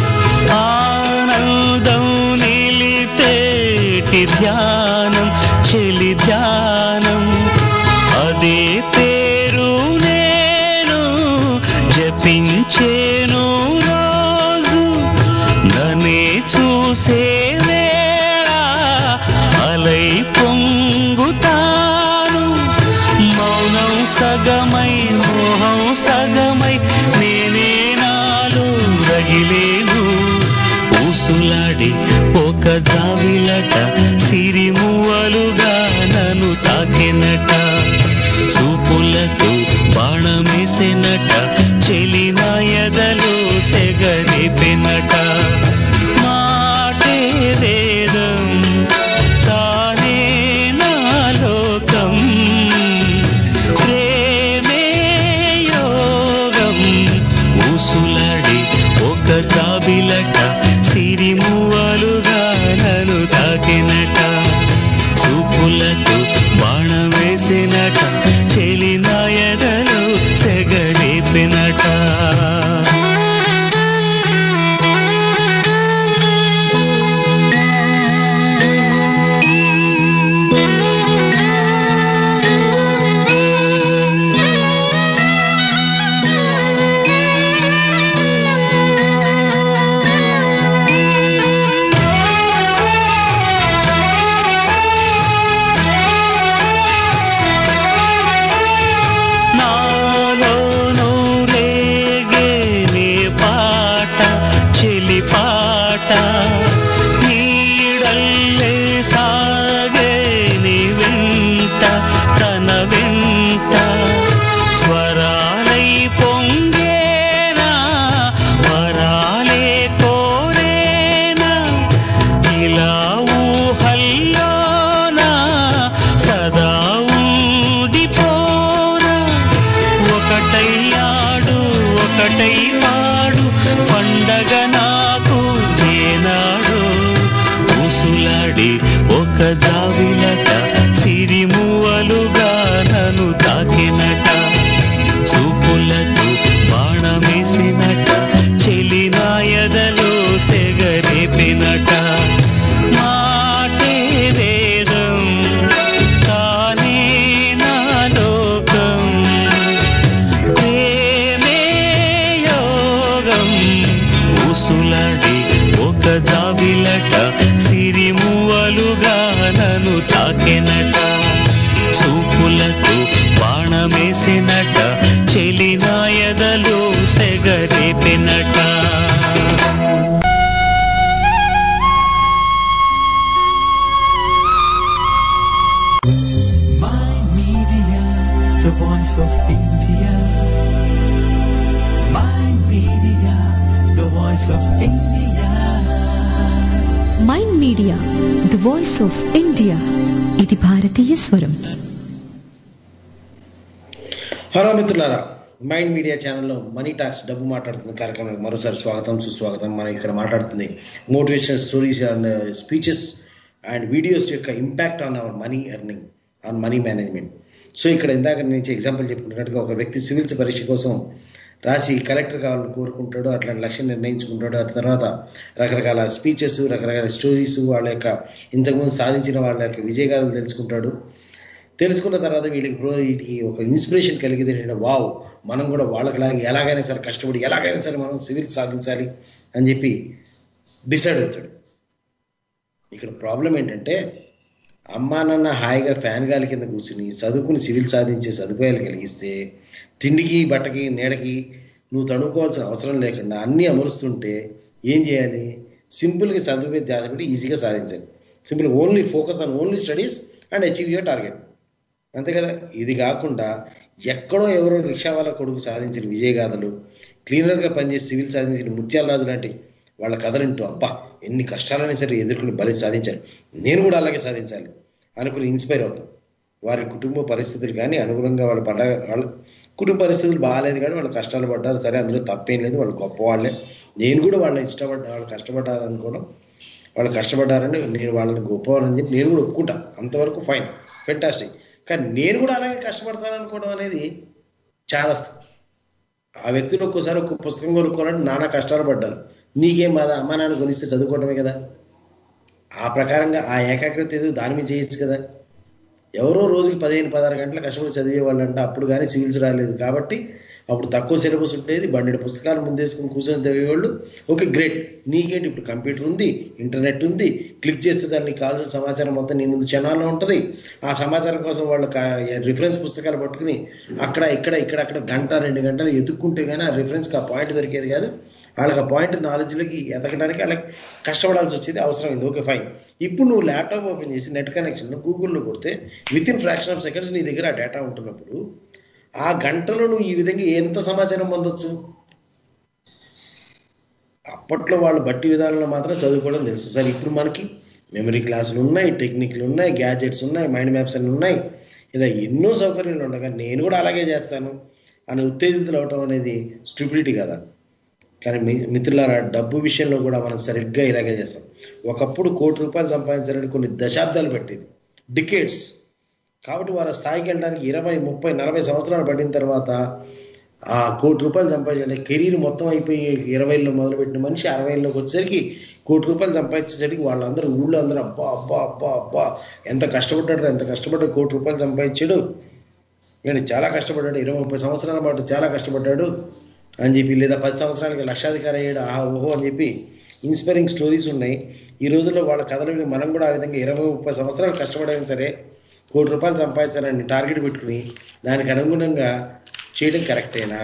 ఆనందం నిలిపేటి ధ్యానం చెలి ధ్యానం అదే పేరు నేను జపించేను రోజు నన్నే చూసే వేళ అలై పొంగుతాను మౌనం సగమై మోహం సగమై నేనే నాలో రగిలేను ఊసులాడి ఒక జావిలట సిరిమువలుగా నన్ను తాకెనట చూపులతో బాణమేసెనట చెలినాయదలో సెగరేపెనట మాటే వేదం తానే నా లోకం ప్రేమే యోగం ఊసులాడి ఒక జాబిలట సిరిమువలుగా నన్ను తాకినట చూపులతో బాణమేసినట చెలినాయదలో సెగరేపినట నాలోనూ రేగే నీ పాట చెలి పాట నీడల్లే సాగే నీ వెంట తన వెంట స్వరాలై పొంగేనా వరాలే కోరేనా ఇలా ఊహల్లోనా సదా ఉండిపోనా ఒకటై ఆడు ఒకటై పాడు పండగ నాకు ఏనాడు ఊసులాడి ఒక జావిలట సిరిమువలుగా నన్ను తాకినట చూపులతో బాణమేసినట చెలినాయదలో సెగరేపినట మాటే వేదం తానే నా లోకం ప్రేమే యోగం మేసినట చెలినాయదలో సెగరేపెనట Mind Media, the voice of India. Mind Media, the voice of India. Mind media the voice of India ఇది భారతీయ స్వరం హలో మిత్రులారా మైండ్ మీడియా ఛానల్లో మనీ టాక్స్ డబ్బు మాట్లాడుతున్న కార్యక్రమానికి మరోసారి స్వాగతం సుస్వాగతం మనం ఇక్కడ మాట్లాడుతుంది motivational stories and speeches and videos యొక్క impact on our money earning on money management so ఇక్కడ ఇందాక నుంచి ఎగ్జాంపుల్ చెప్పుకున్నట్టుగా ఒక వ్యక్తి సివిల్స్ పరీక్ష కోసం రాసి కలెక్టర్ కావాలని కోరుకుంటాడు అట్లాంటి లక్ష్యం నిర్ణయించుకుంటాడు ఆ తర్వాత రకరకాల స్పీచెస్ రకరకాల స్టోరీస్ వాళ్ళ యొక్క ఇంతకుముందు సాధించిన వాళ్ళ యొక్క విజయగాథలు తెలుసుకుంటాడు తెలుసుకున్న తర్వాత వీళ్ళకి ప్రో ఈ ఒక ఇన్స్పిరేషన్ కలిగింది ఏంటంటే వావ్ మనం కూడా వాళ్ళకిలాగా ఎలాగైనా సరే కష్టపడి ఎలాగైనా సరే మనం సివిల్ సాధించాలి అని చెప్పి డిసైడ్ అవుతాడు ఇక్కడ ప్రాబ్లం ఏంటంటే అమ్మా నాన్న హాయిగా ఫ్యాన్ గాలి కింద కూర్చుని చదువుకుని సివిల్ సాధించే సదుపాయాలు కలిగిస్తే తిండికి బట్టకి నీడకి నువ్వు తడుకోవాల్సిన అవసరం లేకుండా అన్నీ అమరుస్తుంటే ఏం చేయాలి సింపుల్గా చదువు మీద ధ్యాస పెట్టి ఈజీగా సాధించాలి simple only focus on only studies and achieve your target అంతే కదా ఇది కాకుండా ఎక్కడో ఎవరో రిక్షా వాళ్ళ కొడుకు సాధించిన విజయగాథలు క్లీనర్గా పనిచేసి సివిల్ సాధించిన ముత్యాలరాజు లాంటి వాళ్ళ కథలింటూ అబ్బా ఎన్ని కష్టాలైనా సరే ఎదుర్కొని బలి సాధించారు నేను కూడా అలాగే సాధించాలి అనుకుని ఇన్స్పైర్ అవుతాం వారి కుటుంబ పరిస్థితులు కానీ అనుగుణంగా వాళ్ళు పడ్డ వాళ్ళ కుటుంబ పరిస్థితులు బాగాలేదు కానీ వాళ్ళు కష్టాలు పడ్డారు సరే అందులో తప్పేం లేదు వాళ్ళు గొప్పవాళ్ళే నేను కూడా వాళ్ళ ఇష్టపడ్డ వాళ్ళు కష్టపడ్డారనుకోవడం వాళ్ళు కష్టపడ్డారని నేను వాళ్ళని గొప్పవాళ్ళని చెప్పి నేను కూడా ఒప్పుకుంటా అంతవరకు ఫైన్ ఫెంటాస్టిక్ కానీ నేను కూడా అలాగే కష్టపడతాను అనుకోవడం అనేది చాలా ఆ వ్యక్తులు ఒక్కోసారి ఒక్క పుస్తకం కొనుక్కోవాలంటే నానా కష్టాలు పడ్డారు నీకేం బాధ అమ్మా నాన్న కొనిస్తే చదువుకోవడమే కదా ఆ ప్రకారంగా ఆ ఏకాగ్రత ఏదో దాని మీద చేయొచ్చు కదా ఎవరో రోజుకి పదిహేను పదహారు గంటలు కష్టపడి చదివే వాళ్ళంట అప్పుడు కానీ సివిల్స్ రాలేదు కాబట్టి అప్పుడు తక్కువ సిలబస్ ఉండేది బండి పుస్తకాలు ముందేసుకుని కూర్చొని చదివేవాళ్ళు ఓకే గ్రేట్ నీకేంటి ఇప్పుడు కంప్యూటర్ ఉంది ఇంటర్నెట్ ఉంది క్లిక్ చేస్తే దానికి కావాల్సిన సమాచారం మొత్తం నీ ముందు క్షణాల్లో ఉంటుంది ఆ సమాచారం కోసం వాళ్ళు రిఫరెన్స్ పుస్తకాలు పట్టుకుని అక్కడ ఇక్కడ ఇక్కడ అక్కడ గంట రెండు గంటలు ఎదుక్కుంటే కానీ ఆ రిఫరెన్స్కి ఆ పాయింట్ దొరికేది కాదు వాళ్ళకి ఆ పాయింట్ నాలెడ్జ్లోకి ఎదగడానికి వాళ్ళకి కష్టపడాల్సి వచ్చేది అవసరమైంది ఓకే ఫైన్ ఇప్పుడు నువ్వు ల్యాప్టాప్ ఓపెన్ చేసి నెట్ కనెక్షన్ గూగుల్లో కొడితే within fraction of seconds నీ దగ్గర ఆ డేటా ఉంటున్నప్పుడు ఆ గంటలో నువ్వు ఈ విధంగా ఎంత సమాచారం పొందొచ్చు అప్పట్లో వాళ్ళు బట్టి విధానంలో మాత్రం చదువుకోవడం తెలుసు సార్ ఇప్పుడు మనకి మెమరీ క్లాసులు ఉన్నాయి టెక్నిక్లు ఉన్నాయి గ్యాజెట్స్ ఉన్నాయి మైండ్ మ్యాప్స్ అన్ని ఉన్నాయి ఇలా ఎన్నో సౌకర్యాలు ఉండగా నేను కూడా అలాగే చేస్తాను అని ఉత్తేజితులు అవటం అనేది స్టూపిడిటీ కదా కానీ మీ మిత్రులారా డబ్బు విషయంలో కూడా మనం సరిగ్గా ఇలాగే చేస్తాం ఒకప్పుడు కోటి రూపాయలు సంపాదించాలని కొన్ని దశాబ్దాలు పట్టింది డికేట్స్ కాబట్టి వారి స్థాయికి వెళ్ళడానికి ఇరవై ముప్పై నలభై సంవత్సరాలు పడిన తర్వాత ఆ కోటి రూపాయలు సంపాదించండి కెరీర్ మొత్తం అయిపోయి ఇరవైలో మొదలుపెట్టిన మనిషి అరవైలోకి వచ్చేసరికి కోటి రూపాయలు సంపాదించేసరికి వాళ్ళందరూ ఊళ్ళో అందరూ అబ్బా అబ్బా అబ్బా అబ్బా ఎంత కష్టపడ్డాడు ఎంత కష్టపడ్డాడు కోటి రూపాయలు సంపాదించాడు నేను చాలా కష్టపడ్డాడు ఇరవై ముప్పై సంవత్సరాల పాటు చాలా కష్టపడ్డాడు అని చెప్పి లేదా పది సంవత్సరాలకి లక్షాధికారి అయ్యాడు ఆ ఓహో అని చెప్పి ఇన్స్పైరింగ్ స్టోరీస్ ఉన్నాయి ఈ రోజుల్లో వాళ్ళ కథలు విని మనం కూడా ఆ విధంగా ఇరవై ముప్పై సంవత్సరాలు కష్టపడైనా సరే కోటి రూపాయలు సంపాదించాలని టార్గెట్ పెట్టుకుని దానికి అనుగుణంగా చేయడం కరెక్టేనా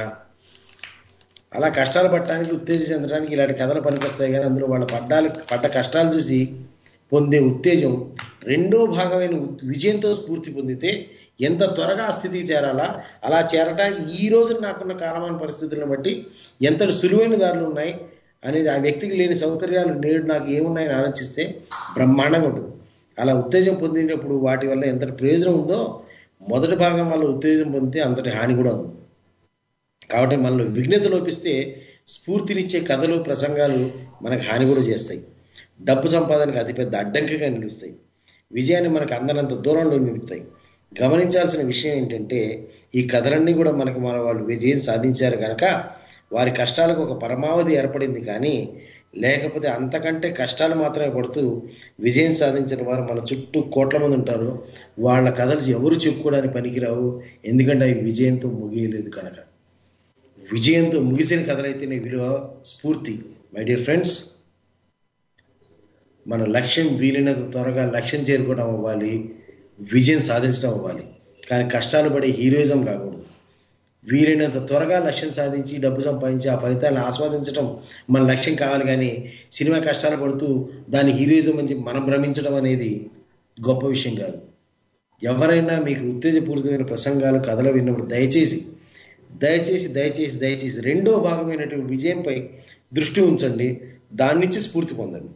అలా కష్టాలు పడటానికి ఉత్తేజం చెందడానికి ఇలాంటి కథలు పనికొస్తాయి కానీ అందులో వాళ్ళ పడ్డాలు పడ్డ కష్టాలు చూసి పొందే ఉత్తేజం రెండో భాగమైన విజయంతో స్ఫూర్తి పొందితే ఎంత త్వరగా ఆ స్థితికి చేరాలా అలా చేరడానికి ఈ రోజు నాకున్న కాలమాన పరిస్థితులను బట్టి ఎంతటి సులువైన దారులు ఉన్నాయి అనేది ఆ వ్యక్తికి లేని సౌకర్యాలు నేడు నాకు ఏమున్నాయని ఆలోచిస్తే బ్రహ్మాండంగా ఉంటుంది అలా ఉత్తేజం పొందినప్పుడు వాటి వల్ల ఎంతటి ప్రయోజనం ఉందో మొదటి భాగం వల్ల ఉత్తేజం పొందితే అంతటి హాని కూడా ఉంది కాబట్టి మనలో విఘ్నత లోపిస్తే స్ఫూర్తినిచ్చే కథలు ప్రసంగాలు మనకు హాని కూడా చేస్తాయి డబ్బు సంపాదనకు అతిపెద్ద అడ్డంకిగా నిలుస్తాయి విజయాన్ని మనకు అందనంత దూరంలో నిలుపుతాయి గమనించాల్సిన విషయం ఏంటంటే ఈ కథలన్నీ కూడా మనకు మన వాళ్ళు విజయం సాధించారు కనుక వారి కష్టాలకు ఒక పరమావధి ఏర్పడింది కానీ లేకపోతే అంతకంటే కష్టాలు మాత్రమే పడుతూ విజయం సాధించిన వారు మన చుట్టూ కోట్ల మంది ఉంటారు వాళ్ళ కథలు ఎవరు చెప్పుకోవడానికి పనికిరావు ఎందుకంటే అవి విజయంతో ముగియలేదు కనుక విజయంతో ముగిసిన కథలైతేనే విలువ స్ఫూర్తి మై డియర్ ఫ్రెండ్స్ మన లక్ష్యం వీలైనంత త్వరగా లక్ష్యం చేరుకోవడం అవ్వాలి విజయం సాధించడం అవ్వాలి కానీ కష్టాలు పడే హీరోయిజం కాకూడదు వీలైనంత త్వరగా లక్ష్యం సాధించి డబ్బు సంపాదించి ఆ ఫలితాలను ఆస్వాదించడం మన లక్ష్యం కావాలి కానీ సినిమా కష్టాలు పడుతూ దాని హీరోయిజం అని చెప్పి మనం భ్రమించడం అనేది గొప్ప విషయం కాదు ఎవరైనా మీకు ఉత్తేజపూరితమైన ప్రసంగాలు కథలు విన్నప్పుడు దయచేసి దయచేసి దయచేసి దయచేసి రెండో భాగమైనటువంటి విజయంపై దృష్టి ఉంచండి దాని నుంచి స్ఫూర్తి పొందండి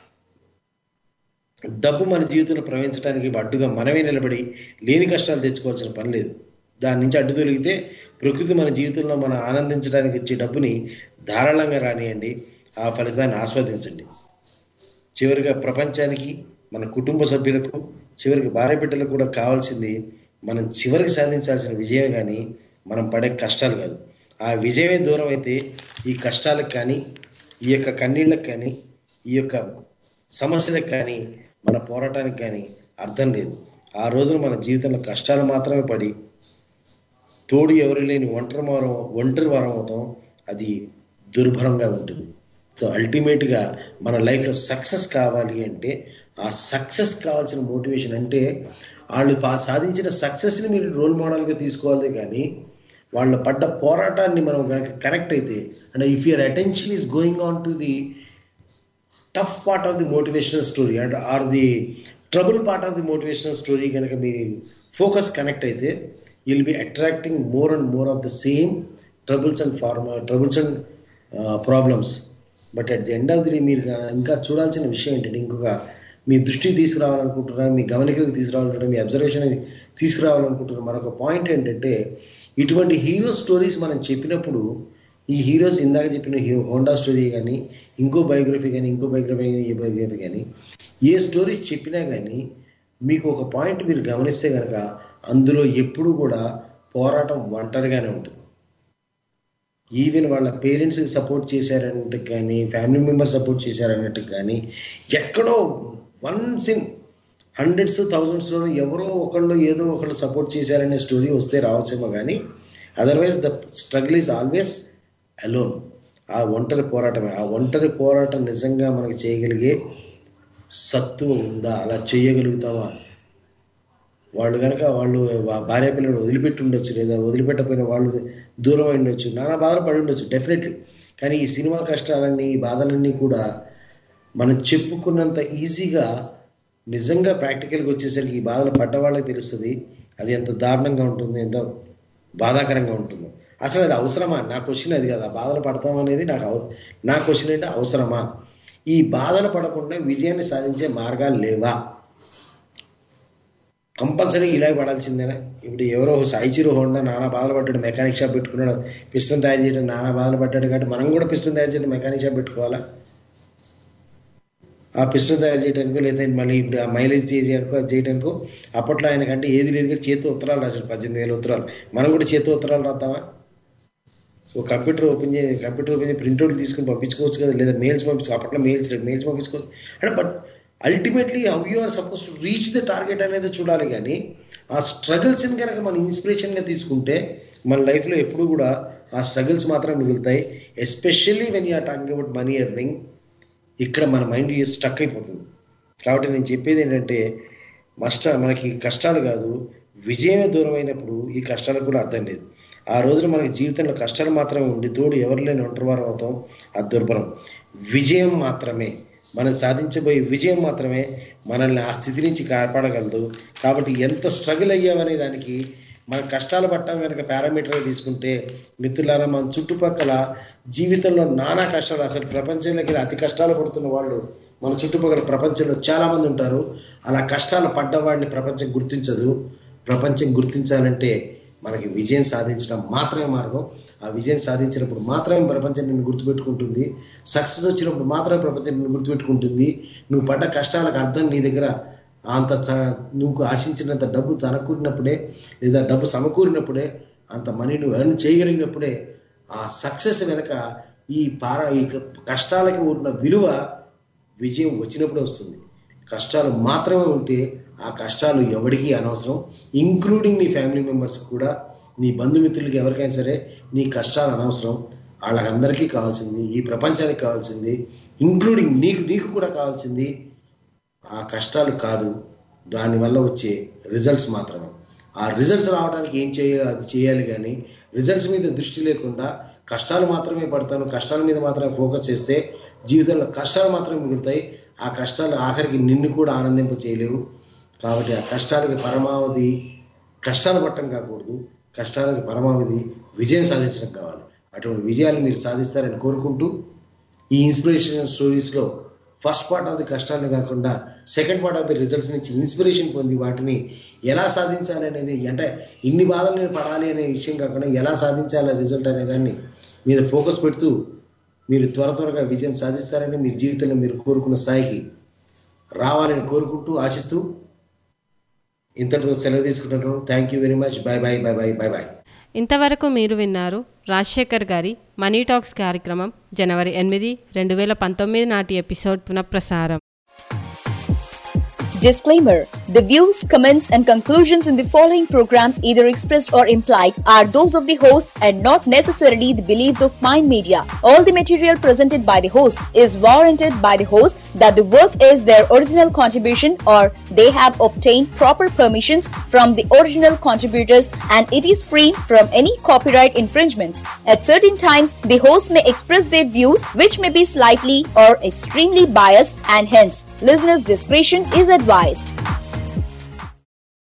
డబ్బు మన జీవితంలో ప్రవహించడానికి అడ్డుగా మనమే నిలబడి లేని కష్టాలు తెచ్చుకోవాల్సిన పని లేదు దాని నుంచి అడ్డు తొలగితే ప్రకృతి మన జీవితంలో మనం ఆనందించడానికి వచ్చే డబ్బుని ధారాళంగా రానియండి ఆ ఫలితాన్ని ఆస్వాదించండి చివరిగా ప్రపంచానికి మన కుటుంబ సభ్యులకు చివరికి భార్య బిడ్డలకు కూడా కావాల్సింది మనం చివరికి సాధించాల్సిన విజయం కానీ మనం పడే కష్టాలు కాదు ఆ విజయమే దూరం అయితే ఈ కష్టాలకు కానీ ఈ యొక్క కన్నీళ్ళకి కానీ ఈ యొక్క సమస్యలకు కానీ మన పోరాటానికి కానీ అర్థం లేదు ఆ రోజున మన జీవితంలో కష్టాలు మాత్రమే పడి తోడు ఎవరు లేని ఒంటరి వారం ఒంటరి వారం అవుతాం అది దుర్భరంగా ఉంటుంది సో అల్టిమేట్గా మన లైఫ్లో సక్సెస్ కావాలి అంటే ఆ సక్సెస్ కావాల్సిన మోటివేషన్ అంటే వాళ్ళు పా- సాధించిన సక్సెస్ని మీరు రోల్ మోడల్గా తీసుకోవాలి కానీ వాళ్ళు పడ్డ పోరాటాన్ని మనం కనుక కరెక్ట్ అయితే and if your attention is going on to the tough part of the motivational story and are the trouble part of the motivational story కనుక మీ ఫోకస్ కనెక్ట్ అయితే will be attracting more and more of the same troubles and form troubles and problems but at the end of the day మీరు గా- ఇంకా చూడాల్సిన విషయం ఏంటంటే ఇంకొక మీ దృష్టికి తీసుకురావాలనుకుంటున్నారు మీ గమనికలకు తీసుకురావాలనుకుంటున్నారు మీ అబ్జర్వేషన్ తీసుకురావాలనుకుంటున్నారు మరొక పాయింట్ ఏంటంటే ఇటువంటి హీరో స్టోరీస్ మనం చెప్పినప్పుడు ఈ హీరోస్ ఇందాక చెప్పిన హీ- హోండా స్టోరీ కానీ ఇంకో బయోగ్రఫీ కానీ ఇంకో బయోగ్రఫీ కానీ ఏ బయోగ్రఫీ కానీ ఏ స్టోరీస్ చెప్పినా కానీ మీకు ఒక పాయింట్ మీరు గమనిస్తే కనుక అందులో ఎప్పుడు కూడా పోరాటం ఒంటరిగానే ఉంటుంది ఈవెన్ వాళ్ళ పేరెంట్స్ సపోర్ట్ చేశారన్నట్టు కానీ ఫ్యామిలీ మెంబర్స్ సపోర్ట్ చేశారన్నట్టు కానీ ఎక్కడో వన్స్ ఇన్ హండ్రెడ్స్ థౌజండ్స్లో ఎవరో ఒకళ్ళు ఏదో ఒకళ్ళు సపోర్ట్ చేశారనే స్టోరీ వస్తే రావచ్చేమో కానీ otherwise the struggle is always alone ఆ ఒంటరి పోరాటమే ఆ ఒంటరి పోరాటం నిజంగా మనకి చేయగలిగే సత్తువ ఉందా అలా చేయగలుగుతామా వాళ్ళు కనుక వాళ్ళు వా- భార్య పిల్లలు వదిలిపెట్టి ఉండొచ్చు లేదా వదిలిపెట్టకపోయిన వాళ్ళు దూరం అయి ఉండొచ్చు నానా బాధలు పడి ఉండొచ్చు డెఫినెట్లీ కానీ ఈ సినిమా కష్టాలన్నీ ఈ బాధలన్నీ కూడా మనం చెప్పుకున్నంత ఈజీగా నిజంగా ప్రాక్టికల్గా వచ్చేసరికి ఈ బాధలు పడ్డ వాళ్ళకి తెలుస్తుంది అది ఎంత దారుణంగా ఉంటుంది ఎంత బాధాకరంగా ఉంటుందో అసలు అది అవసరమా నా క్వశ్చన్ అది కదా బాధలు పడతాం అనేది నాకు అవ- నా క్వశ్చన్ ఏంటి అవసరమా ఈ బాధలు పడకుండా విజయాన్ని సాధించే మార్గాలు లేవా కంపల్సరీ ఇలా పడాల్సిందేనా ఇప్పుడు ఎవరో సాయిచిరు హోండా నానా బాధలు పడ్డాడు మెకానిక్ షాప్ పెట్టుకున్నాడు పిస్టన్ తయారు చేయడం నానా బాధలు పడ్డాడు కాబట్టి మనం కూడా పిస్టన్ తయారు చేయడం మెకానిక్ షాప్ పెట్టుకోవాలా ఆ పిస్టన్ తయారు చేయడానికో లేదా మళ్ళీ ఇప్పుడు ఆ మైలేజ్ చేయడానికో అది చేయడానికో అప్పట్లో ఆయనకంటే ఏది లేదు కానీ చేతితో ఉత్తరాలు రాశాడు పద్దెనిమిది వేల ఉత్తరాలు మనం కూడా చేతితో ఉత్తరాలు రాద్దామా ఒక కంప్యూటర్ ఓపెన్ చేసి కంప్యూటర్ ఓపెన్ చేసి ప్రింట్అవుట్ తీసుకుని పంపించుకోవచ్చు కదా లేదా మెయిల్స్ పంపించు అప్పట్లో మెయిల్స్ లేదు మెయిల్స్ పంపించుకోవచ్చు అంటే but ultimately how you are suppose to reach the target అనేది చూడాలి కానీ ఆ స్ట్రగుల్స్ని కనుక మనం ఇన్స్పిరేషన్గా తీసుకుంటే మన లైఫ్లో ఎప్పుడు కూడా ఆ స్ట్రగుల్స్ మాత్రమే మిగులుతాయి especially when you're talking about money earning ఇక్కడ మన మైండ్ స్టక్ అయిపోతుంది కాబట్టి నేను చెప్పేది ఏంటంటే మష్ట మనకి కష్టాలు కాదు విజయమే దూరం అయినప్పుడు ఈ కష్టాలకు కూడా అర్థం లేదు ఆ రోజున మనకి జీవితంలో కష్టాలు మాత్రమే ఉండి తోడు ఎవరు లేని ఒంటరివారం అవుతాం అది దుర్భరం విజయం మాత్రమే మనం సాధించబోయే విజయం మాత్రమే మనల్ని ఆ స్థితి నుంచి కాపాడగలదు కాబట్టి ఎంత స్ట్రగుల్ అయ్యామనే దానికి మన కష్టాలు పట్టడం కనుక పారామీటర్గా తీసుకుంటే మిత్రులారా మన చుట్టుపక్కల జీవితంలో నానా కష్టాలు అసలు ప్రపంచంలోకి అతి కష్టాలు పడుతున్న వాళ్ళు మన చుట్టుపక్కల ప్రపంచంలో చాలా మంది ఉంటారు అలా కష్టాలు పడ్డవాడిని ప్రపంచం గుర్తించదు ప్రపంచం గుర్తించాలంటే మనకి విజయం సాధించడం మాత్రమే మార్గం ఆ విజయం సాధించినప్పుడు మాత్రమే ప్రపంచం నిన్ను గుర్తుపెట్టుకుంటుంది సక్సెస్ వచ్చినప్పుడు మాత్రమే ప్రపంచం నిన్ను గుర్తుపెట్టుకుంటుంది నువ్వు పడ్డ కష్టాలకు అర్థం నీ దగ్గర అంత చ- నువ్వు ఆశించినంత డబ్బు తనకూరినప్పుడే లేదా డబ్బు సమకూరినప్పుడే అంత మనీ నువ్వు ఎర్న్ చేయగలిగినప్పుడే ఆ సక్సెస్ వెనక ఈ పార ఈ కష్టాలకి ఉన్న విలువ విజయం వచ్చినప్పుడే వస్తుంది కష్టాలు మాత్రమే ఉంటే ఆ కష్టాలు ఎవరికీ అనవసరం ఇంక్లూడింగ్ నీ ఫ్యామిలీ మెంబర్స్ కూడా నీ బంధుమిత్రులకి ఎవరికైనా సరే నీ కష్టాలు అనవసరం వాళ్ళకందరికీ కావాల్సింది ఈ ప్రపంచానికి కావాల్సింది ఇంక్లూడింగ్ నీకు నీకు కూడా కావాల్సింది ఆ కష్టాలు కాదు దానివల్ల వచ్చే రిజల్ట్స్ మాత్రమే ఆ రిజల్ట్స్ రావడానికి ఏం చేయాలి అది చేయాలి కానీ రిజల్ట్స్ మీద దృష్టి లేకుండా కష్టాలు మాత్రమే పడతాను కష్టాల మీద మాత్రమే ఫోకస్ చేస్తే జీవితంలో కష్టాలు మాత్రమే మిగులుతాయి ఆ కష్టాలు ఆఖరికి నిన్ను కూడా ఆనందింప చేయలేవు కాబట్టి ఆ కష్టాలకి పరమావధి కష్టాలు పట్టడం కాకూడదు కష్టాలకి పరమావధి విజయం సాధించడం కావాలి అటువంటి విజయాలు మీరు సాధిస్తారని కోరుకుంటూ ఈ ఇన్స్పిరేషన్ స్టోరీస్లో ఫస్ట్ పార్ట్ ఆఫ్ ది కష్టాన్ని కాకుండా second part of the results నుంచి ఇన్స్పిరేషన్ పొంది వాటిని ఎలా సాధించాలి అనేది అంటే ఇన్ని బాధలు నేను పడాలి అనే విషయం కాకుండా ఎలా సాధించాలి రిజల్ట్ అనే దాన్ని మీద ఫోకస్ పెడుతూ మీరు త్వర త్వరగా విజయం సాధిస్తారని మీ జీవితంలో మీరు కోరుకున్న స్థాయికి రావాలని కోరుకుంటూ ఆశిస్తూ ఇంతటితో సెలవు తీసుకుంటున్నాను thank you very much bye bye bye bye bye bye ఇంతవరకు మీరు విన్నారు రాజశేఖర్ గారి మనీ టాక్స్ కార్యక్రమం జనవరి ఎనిమిది రెండు వేల పంతొమ్మిది నాటి ఎపిసోడ్ పునఃప్రసారం Disclaimer The views, comments, and conclusions in the following program, either expressed or implied, are those of the host and not necessarily the beliefs of Mind Media. All the material presented by the host is warranted by the host that the work is their original contribution or they have obtained proper permissions from the original contributors and it is free from any copyright infringements. At certain times, the host may express their views which may be slightly or extremely biased and hence listeners' discretion is advised.